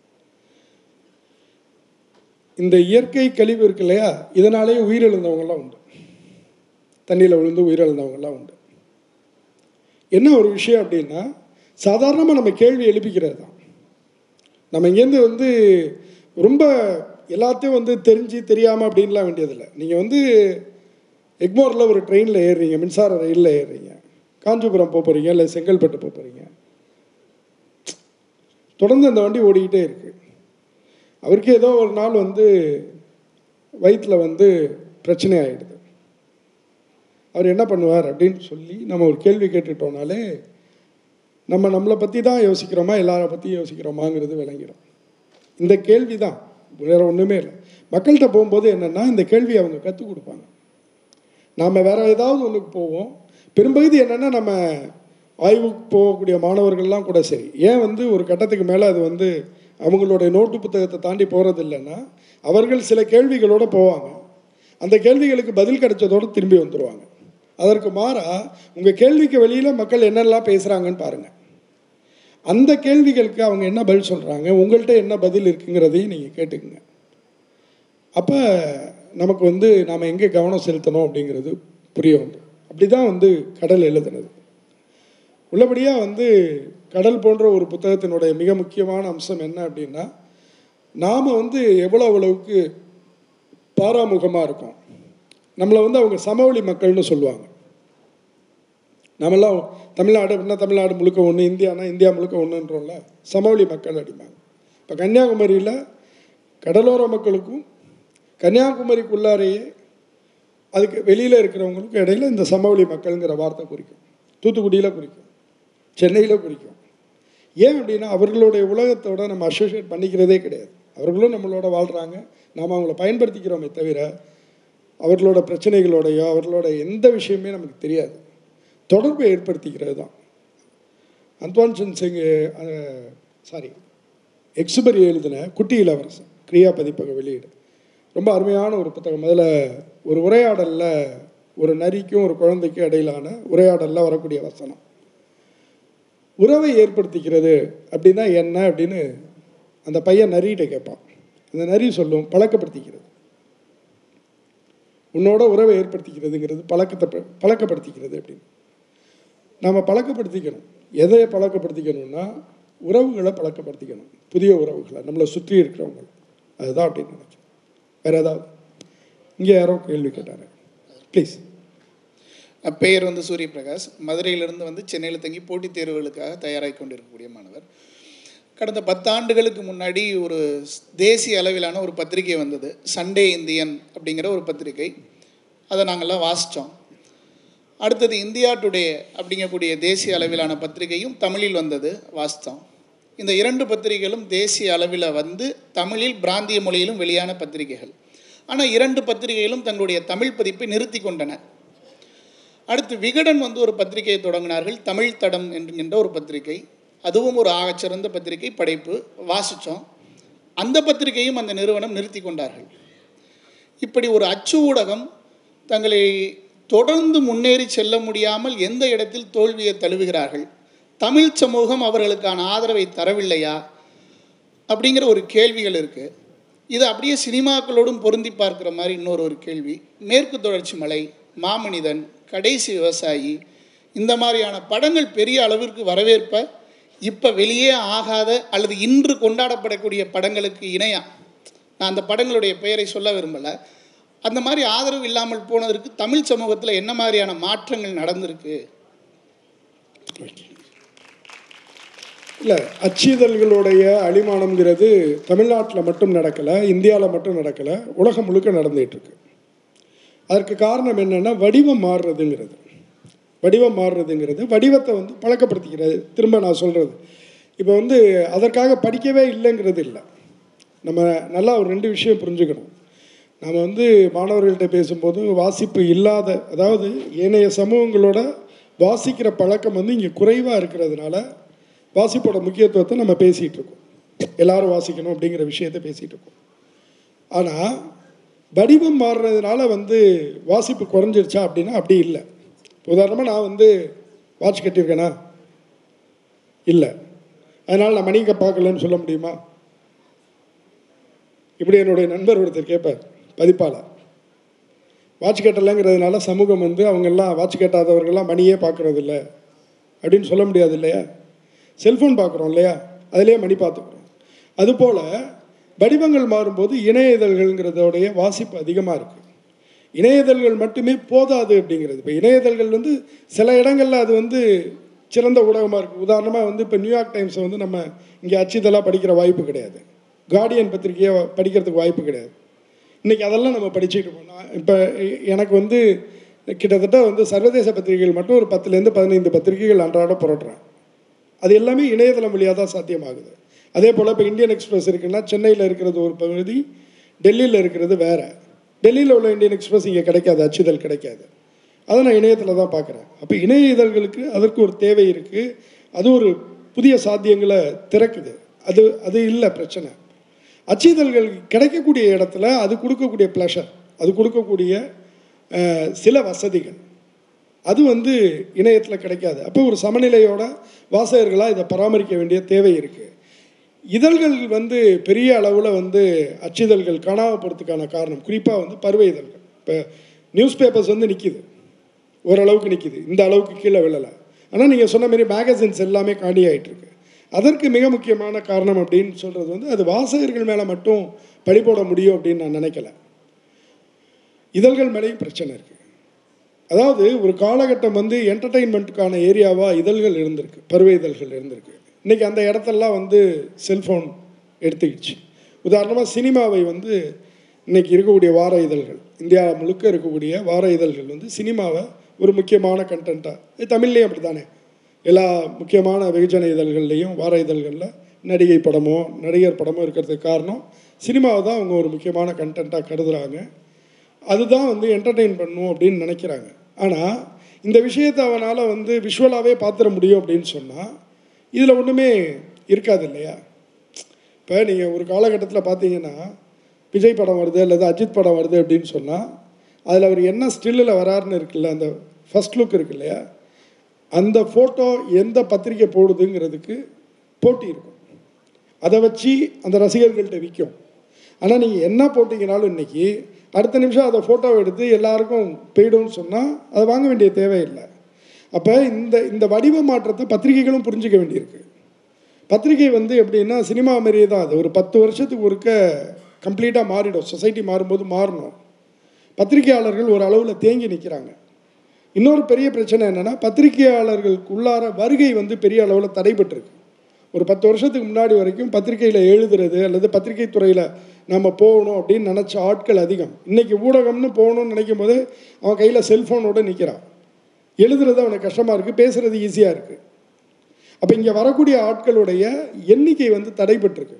A: இந்த இயற்கை கழிவு இருக்கு இல்லையா இதனாலேயே உயிரிழந்தவங்கலாம் உண்டு தண்ணியில் விழுந்து உயிரிழந்தவங்கலாம் உண்டு என்ன ஒரு விஷயம் அப்படின்னா சாதாரணமாக நம்ம கேள்வி எழுப்பிக்கிறது தான் நம்ம இங்கேருந்து வந்து ரொம்ப எல்லாத்தையும் வந்து தெரிஞ்சு தெரியாமல் அப்படின்லாம் வேண்டியதில்லை நீங்கள் வந்து எக்மோரில் ஒரு ட்ரெயினில் ஏறுறீங்க மின்சார ரயிலில் ஏறுறீங்க காஞ்சிபுரம் போக போகிறீங்க இல்லை செங்கல்பட்டு போக போகிறீங்க தொடர்ந்து அந்த வண்டி ஓடிக்கிட்டே இருக்கு அவருக்கு ஏதோ ஒரு நாள் வந்து வயிற்றில் வந்து பிரச்சனை ஆகிடுது அவர் என்ன பண்ணுவார் அப்படின்னு சொல்லி நம்ம ஒரு கேள்வி கேட்டுட்டோம்னாலே நம்ம நம்மளை பற்றி தான் யோசிக்கிறோமா எல்லாரை பற்றியும் யோசிக்கிறோமாங்கிறது விளங்கிடும் இந்த கேள்வி தான் வேற ஒன்றுமே இல்லை மக்கள்கிட்ட போகும்போது என்னென்னா இந்த கேள்வி அவங்க கற்றுக் கொடுப்பாங்க நாம் வேற ஏதாவது ஒன்றுக்கு போவோம் பெரும்பகுதி என்னென்னா நம்ம ஆய்வுக்கு போகக்கூடிய மாணவர்கள்லாம் கூட சரி ஏன் வந்து ஒரு கட்டத்துக்கு மேலே அது வந்து அவங்களுடைய நோட்டு புத்தகத்தை தாண்டி போகிறது இல்லைன்னா அவர்கள் சில கேள்விகளோடு போவாங்க அந்த கேள்விகளுக்கு பதில் கிடைச்சதோடு திரும்பி வந்துடுவாங்க அதற்கு மாறா உங்கள் கேள்விக்கு வெளியில் மக்கள் என்னெல்லாம் பேசுகிறாங்கன்னு பாருங்கள் அந்த கேள்விகளுக்கு அவங்க என்ன பதில் சொல்கிறாங்க உங்கள்கிட்ட என்ன பதில் இருக்குங்கிறதையும் நீங்கள் கேட்டுக்குங்க அப்போ நமக்கு வந்து நாம் எங்கே கவனம் செலுத்தணும் அப்படிங்கிறது புரிய வந்து அப்படி தான் வந்து கடல் எழுதுனது உள்ளபடியாக வந்து கடல் போன்ற ஒரு புத்தகத்தினுடைய மிக முக்கியமான அம்சம் என்ன அப்படின்னா நாம் வந்து எவ்வளோ அளவுக்கு பாராமுகமாக இருக்கோம் நம்மளை வந்து அவங்க சமவெளி மக்கள்னு சொல்லுவாங்க நம்மெல்லாம் தமிழ்நாடு அப்படின்னா தமிழ்நாடு முழுக்க ஒன்று இந்தியானா இந்தியா முழுக்க ஒன்றுன்றோம்ல சமவெளி மக்கள் அப்படிம்பாங்க இப்போ கன்னியாகுமரியில் கடலோர மக்களுக்கும் கன்னியாகுமரிக்குள்ளாரையே அதுக்கு வெளியில் இருக்கிறவங்களுக்கும் இடையில இந்த சமவெளி மக்கள்ங்கிற வார்த்தை குறிக்கும் தூத்துக்குடியில் குறிக்கும் சென்னையில் குறிக்கும் ஏன் அப்படின்னா அவர்களுடைய உலகத்தோட நம்ம அசோசியேட் பண்ணிக்கிறதே கிடையாது அவர்களும் நம்மளோட வாழ்கிறாங்க நாம் அவங்கள பயன்படுத்திக்கிறோமே தவிர அவர்களோட பிரச்சனைகளோடையோ அவர்களோட எந்த விஷயமே நமக்கு தெரியாது தொடர்பை ஏற்படுத்திக்கிறது தான் அந்த்வான் சென்சிங் சாரி எக்ஸுபரி எழுதின குட்டி இளவரசன் கிரியா பதிப்பக வெளியீடு ரொம்ப அருமையான ஒரு புத்தகம் முதல்ல ஒரு உரையாடலில் ஒரு நரிக்கும் ஒரு குழந்தைக்கும் இடையிலான உரையாடலில் வரக்கூடிய வசனம் உறவை ஏற்படுத்திக்கிறது அப்படின்னா என்ன அப்படின்னு அந்த பையன் நரிகிட்ட கேட்பான் அந்த நரி சொல்லும் பழக்கப்படுத்திக்கிறது உன்னோட உறவை ஏற்படுத்திக்கிறதுங்கிறது பழக்கத்தை ப- பழக்கப்படுத்திக்கிறது அப்படின்னு நாம் பழக்கப்படுத்திக்கணும் எதை பழக்கப்படுத்திக்கணும்னா உறவுகளை பழக்கப்படுத்திக்கணும் புதிய உறவுகளை நம்மளை சுற்றி இருக்கிறவங்க அதுதான் அப்படின்னு நினைக்கிறேன் வேற ஏதாவது இங்கே யாரோ கேள்வி கேட்டாரு ப்ளீஸ்
D: அஹ் பெயர் வந்து சூரியபிரகாஷ் மதுரையிலிருந்து வந்து சென்னையில் தங்கி போட்டித் தேர்வுகளுக்காக தயாராகி கொண்டிருக்கக்கூடிய மாணவர் கடந்த பத்தாண்டுகளுக்கு முன்னாடி ஒரு ஸ்- தேசிய அளவிலான ஒரு பத்திரிகை வந்தது சண்டே இந்தியன் அப்படிங்கிற ஒரு பத்திரிகை அதை நாங்கள்லாம் வாசித்தோம் அடுத்தது இந்தியா டுடே அப்படிங்கக்கூடிய தேசிய அளவிலான பத்திரிகையும் தமிழில் வந்தது வாசித்தோம் இந்த இரண்டு பத்திரிகைகளும் தேசிய அளவில் வந்து தமிழில் பிராந்திய மொழியிலும் வெளியான பத்திரிகைகள் ஆனால் இரண்டு பத்திரிகைகளும் தங்களுடைய தமிழ் பதிப்பை நிறுத்தி கொண்டன அடுத்து விகடன் வந்து ஒரு பத்திரிகையை தொடங்கினார்கள் தமிழ் தடம் என்கின்ற ஒரு பத்திரிகை அதுவும் ஒரு ஆகச்சிறந்த பத்திரிகை படைப்பு வாசித்தோம் அந்த பத்திரிகையும் அந்த நிறுவனம் நிறுத்தி கொண்டார்கள் இப்படி ஒரு அச்சு ஊடகம் தங்களை தொடர்ந்து முன்னேறி செல்ல முடியாமல் எந்த இடத்தில் தோல்வியை தழுவுகிறார்கள் தமிழ் சமூகம் அவர்களுக்கான ஆதரவை தரவில்லையா அப்படிங்கிற ஒரு கேள்விகள் இருக்குது இது அப்படியே சினிமாக்களோடும் பொருந்தி பார்க்குற மாதிரி இன்னொரு ஒரு கேள்வி மேற்கு தொடர்ச்சி மலை மாமனிதன் கடைசி விவசாயி இந்த மாதிரியான படங்கள் பெரிய அளவிற்கு வரவேற்ப இப்போ வெளியே ஆகாத அல்லது இன்று கொண்டாடப்படக்கூடிய படங்களுக்கு இணையா நான் அந்த படங்களுடைய பெயரை சொல்ல விரும்பலை அந்த மாதிரி ஆதரவு இல்லாமல் போனதற்கு தமிழ் சமூகத்தில் என்ன மாதிரியான மாற்றங்கள் நடந்திருக்கு
A: இல்லை அச்சிதழ்களுடைய அழிமானம்ங்கிறது தமிழ்நாட்டில் மட்டும் நடக்கலை இந்தியாவில் மட்டும் நடக்கலை உலகம் முழுக்க நடந்துகிட்டு இருக்கு அதற்கு காரணம் என்னென்னா வடிவம் மாறுறதுங்கிறது வடிவம் மாறுறதுங்கிறது வடிவத்தை வந்து பழக்கப்படுத்திக்கிறது திரும்ப நான் சொல்கிறது இப்போ வந்து அதற்காக படிக்கவே இல்லைங்கிறது இல்லை நம்ம நல்லா ஒரு ரெண்டு விஷயம் புரிஞ்சுக்கணும் நம்ம வந்து மாணவர்கள்ட்ட பேசும்போது வாசிப்பு இல்லாத அதாவது ஏனைய சமூகங்களோட வாசிக்கிற பழக்கம் வந்து இங்கே குறைவாக இருக்கிறதுனால வாசிப்போட முக்கியத்துவத்தை நம்ம பேசிகிட்டு இருக்கோம் எல்லாரும் வாசிக்கணும் அப்படிங்கிற விஷயத்தை பேசிகிட்டு இருக்கோம் ஆனால் வடிவம் மாறுறதுனால வந்து வாசிப்பு குறைஞ்சிருச்சா அப்படின்னா அப்படி இல்லை உதாரணமாக நான் வந்து வாட்ச் கட்டியிருக்கேனா இல்லை அதனால் நான் மணிக்க பார்க்கலன்னு சொல்ல முடியுமா இப்படி என்னுடைய நண்பர் ஒருத்தர் கேட்பார் பதிப்பாளர் வாட்ச் கேட்டலைங்கிறதுனால சமூகம் வந்து அவங்கெல்லாம் வாட்ச் கேட்டாதவர்கள்லாம் மணியே பார்க்கறது இல்ல அப்படின்னு சொல்ல முடியாது இல்லையா செல்ஃபோன் பார்க்குறோம் இல்லையா அதிலே மணி பார்த்துக்குறோம் அதுபோல் வடிவங்கள் மாறும்போது இணைய இதழ்கள்ங்கிறதோடைய வாசிப்பு அதிகமாக இருக்குது இணையதழ்கள் மட்டுமே போதாது அப்படிங்கிறது இப்போ இணையதழ்கள் வந்து சில இடங்களில் அது வந்து சிறந்த ஊடகமாக இருக்குது உதாரணமாக வந்து இப்போ நியூயார்க் டைம்ஸை வந்து நம்ம இங்கே அச்சிதழாக படிக்கிற வாய்ப்பு கிடையாது கார்டியன் பத்திரிகையை படிக்கிறதுக்கு வாய்ப்பு கிடையாது இன்றைக்கி அதெல்லாம் நம்ம படிச்சுட்டு போனோம் இப்போ எனக்கு வந்து கிட்டத்தட்ட வந்து சர்வதேச பத்திரிகைகள் மட்டும் ஒரு பத்துலேருந்து பதினைந்து பத்திரிகைகள் அன்றாட புரட்டுறேன் அது எல்லாமே இணையதளம் வழியாக தான் சாத்தியமாகுது அதே போல் இப்போ இந்தியன் எக்ஸ்பிரஸ் இருக்குன்னா சென்னையில் இருக்கிறது ஒரு பகுதி டெல்லியில் இருக்கிறது வேறு டெல்லியில் உள்ள இந்தியன் எக்ஸ்பிரஸ் இங்கே கிடைக்காது அச்சுதல் கிடைக்காது அதை நான் இணையத்தில் தான் பார்க்குறேன் அப்போ இணைய இதழ்களுக்கு அதற்கு ஒரு தேவை இருக்குது அது ஒரு புதிய சாத்தியங்களை திறக்குது அது அது இல்லை பிரச்சனை அச்சிதழ்கள் கிடைக்கக்கூடிய இடத்துல அது கொடுக்கக்கூடிய ப்ளஷர் அது கொடுக்கக்கூடிய அஹ், சில வசதிகள் அது வந்து இணையத்தில் கிடைக்காது அப்போ ஒரு சமநிலையோட வாசகர்களாக இதை பராமரிக்க வேண்டிய தேவை இருக்குது இதழ்கள் வந்து பெரிய அளவில் வந்து அச்சிதழ்கள் காணாமல் போகிறதுக்கான காரணம் குறிப்பாக வந்து பருவ இதழ்கள் இப்போ நியூஸ் பேப்பர்ஸ் வந்து நிற்கிது ஓரளவுக்கு நிற்கிது இந்த அளவுக்கு கீழே விழலை ஆனால் நீங்கள் சொன்ன மாதிரி மேகசின்ஸ் எல்லாமே காலி ஆயிட்டு இருக்கு அதற்கு மிக முக்கியமான காரணம் அப்படின்னு சொல்கிறது வந்து அது வாசகர்கள் மேலே மட்டும் பழி போட முடியும் அப்படின்னு நான் நினைக்கல இதழ்கள் மேலேயும் பிரச்சனை இருக்குது அதாவது ஒரு காலகட்டம் வந்து என்டர்டெயின்மெண்ட்டுக்கான ஏரியாவாக இதழ்கள் இருந்திருக்கு பருவ இதழ்கள் இருந்திருக்கு இன்றைக்கி அந்த இடத்தெல்லாம் வந்து செல்ஃபோன் எடுத்துக்கிடுச்சு உதாரணமாக சினிமாவை வந்து இன்னைக்கு இருக்கக்கூடிய வார இதழ்கள் இந்தியா முழுக்க இருக்கக்கூடிய வார இதழ்கள் வந்து சினிமாவை ஒரு முக்கியமான கண்டென்ட்டாக தமிழ்லேயும் அப்படி தானே எல்லா முக்கியமான வெகுஜன இதழ்கள்லேயும் வார இதழ்களில் நடிகை படமோ நடிகர் படமோ இருக்கிறதுக்கு காரணம் சினிமாவை தான் அவங்க ஒரு முக்கியமான கண்டென்ட்டாக கருதுகிறாங்க அதுதான் வந்து என்டர்டெயின் பண்ணும் அப்படின்னு நினைக்கிறாங்க ஆனால் இந்த விஷயத்தை அவனால் வந்து விஷுவலாகவே பார்த்துட முடியும் அப்படின்னு சொன்னால் இதில் ஒன்றுமே இருக்காது இல்லையா இப்போ நீங்கள் ஒரு காலகட்டத்தில் பார்த்தீங்கன்னா விஜய் படம் வருது அல்லது அஜித் படம் வருது அப்படின்னு சொன்னால் அதில் அவர் என்ன ஸ்டில்லில் வராருன்னு இருக்குல்ல அந்த ஃபர்ஸ்ட் லுக் இருக்கு இல்லையா அந்த ஃபோட்டோ எந்த பத்திரிக்கை போடுதுங்கிறதுக்கு போட்டி இருக்கும் அதை வச்சு அந்த ரசிகர்கள்ட்ட விற்கும் ஆனால் நீங்கள் என்ன போட்டிங்கனாலும் இன்னைக்கு அடுத்த நிமிஷம் அதை ஃபோட்டோவை எடுத்து எல்லாருக்கும் போய்டும்னு சொன்னால் அதை வாங்க வேண்டிய தேவையில்லை அப்போ இந்த இந்த வடிவ மாற்றத்தை பத்திரிகைகளும் புரிஞ்சுக்க வேண்டியிருக்கு பத்திரிகை வந்து எப்படின்னா சினிமா மாதிரியே தான் அது ஒரு பத்து வருஷத்துக்கு ஒருக்க கம்ப்ளீட்டாக மாறிடும் சொசைட்டி மாறும்போது மாறணும் பத்திரிகையாளர்கள் ஒரு அளவில் தேங்கி நிற்கிறாங்க இன்னொரு பெரிய பிரச்சனை என்னென்னா பத்திரிகையாளர்களுக்கு உள்ளார வருகை வந்து பெரிய அளவில் தடைபட்டிருக்கு ஒரு பத்து வருஷத்துக்கு முன்னாடி வரைக்கும் பத்திரிகையில் எழுதுறது அல்லது பத்திரிகை துறையில் நம்ம போகணும் அப்படின்னு நினச்ச ஆட்கள் அதிகம் இன்றைக்கி ஊடகம்னு போகணும்னு நினைக்கும் போது அவன் கையில் செல்ஃபோனோடு நிற்கிறான் எழுதுறது அவனுக்கு கஷ்டமாக இருக்குது பேசுகிறது ஈஸியாக இருக்குது அப்போ இங்கே வரக்கூடிய ஆட்களுடைய எண்ணிக்கை வந்து தடைபட்டிருக்கு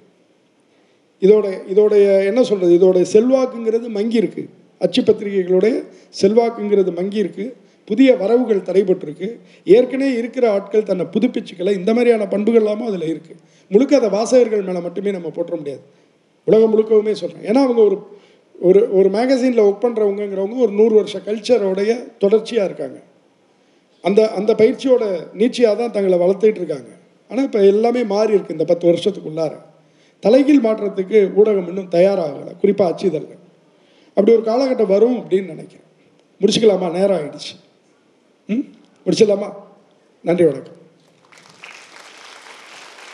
A: இதோட இதோடைய என்ன சொல்கிறது இதோடைய செல்வாக்குங்கிறது மங்கி இருக்கு அச்சு பத்திரிகைகளுடைய செல்வாக்குங்கிறது மங்கி இருக்கு புதிய வரவுகள் தடைபட்டிருக்கு ஏற்கனவே இருக்கிற ஆட்கள் தன்னை புதுப்பிச்சுக்கல இந்த மாதிரியான பண்புகள் எல்லாமும் அதில் இருக்குது முழுக்க அதை வாசகர்கள் மேலே மட்டுமே நம்ம போற்ற முடியாது உலகம் முழுக்கவுமே சொல்கிறேன் ஏன்னா அவங்க ஒரு ஒரு ஒரு மேகசீனில் ஒர்க் பண்ணுறவங்கங்கிறவங்க ஒரு நூறு வருஷ கல்ச்சரோடைய தொடர்ச்சியாக இருக்காங்க அந்த அந்த பயிற்சியோட நீட்சியாக தான் தங்களை வளர்த்துட்டு இருக்காங்க ஆனால் இப்போ எல்லாமே மாறி இருக்கு இந்த பத்து வருஷத்துக்குள்ளார தலைகீழ் மாற்றத்துக்கு ஊடகம் இன்னும் தயாராகலை குறிப்பாக அச்சுதல்கள் அப்படி ஒரு காலகட்டம் வரும் அப்படின்னு நினைக்கிறேன் முடிச்சுக்கலாமா நேரம் ஆயிடுச்சு ம் முடிச்சிடலாமா நன்றி வணக்கம்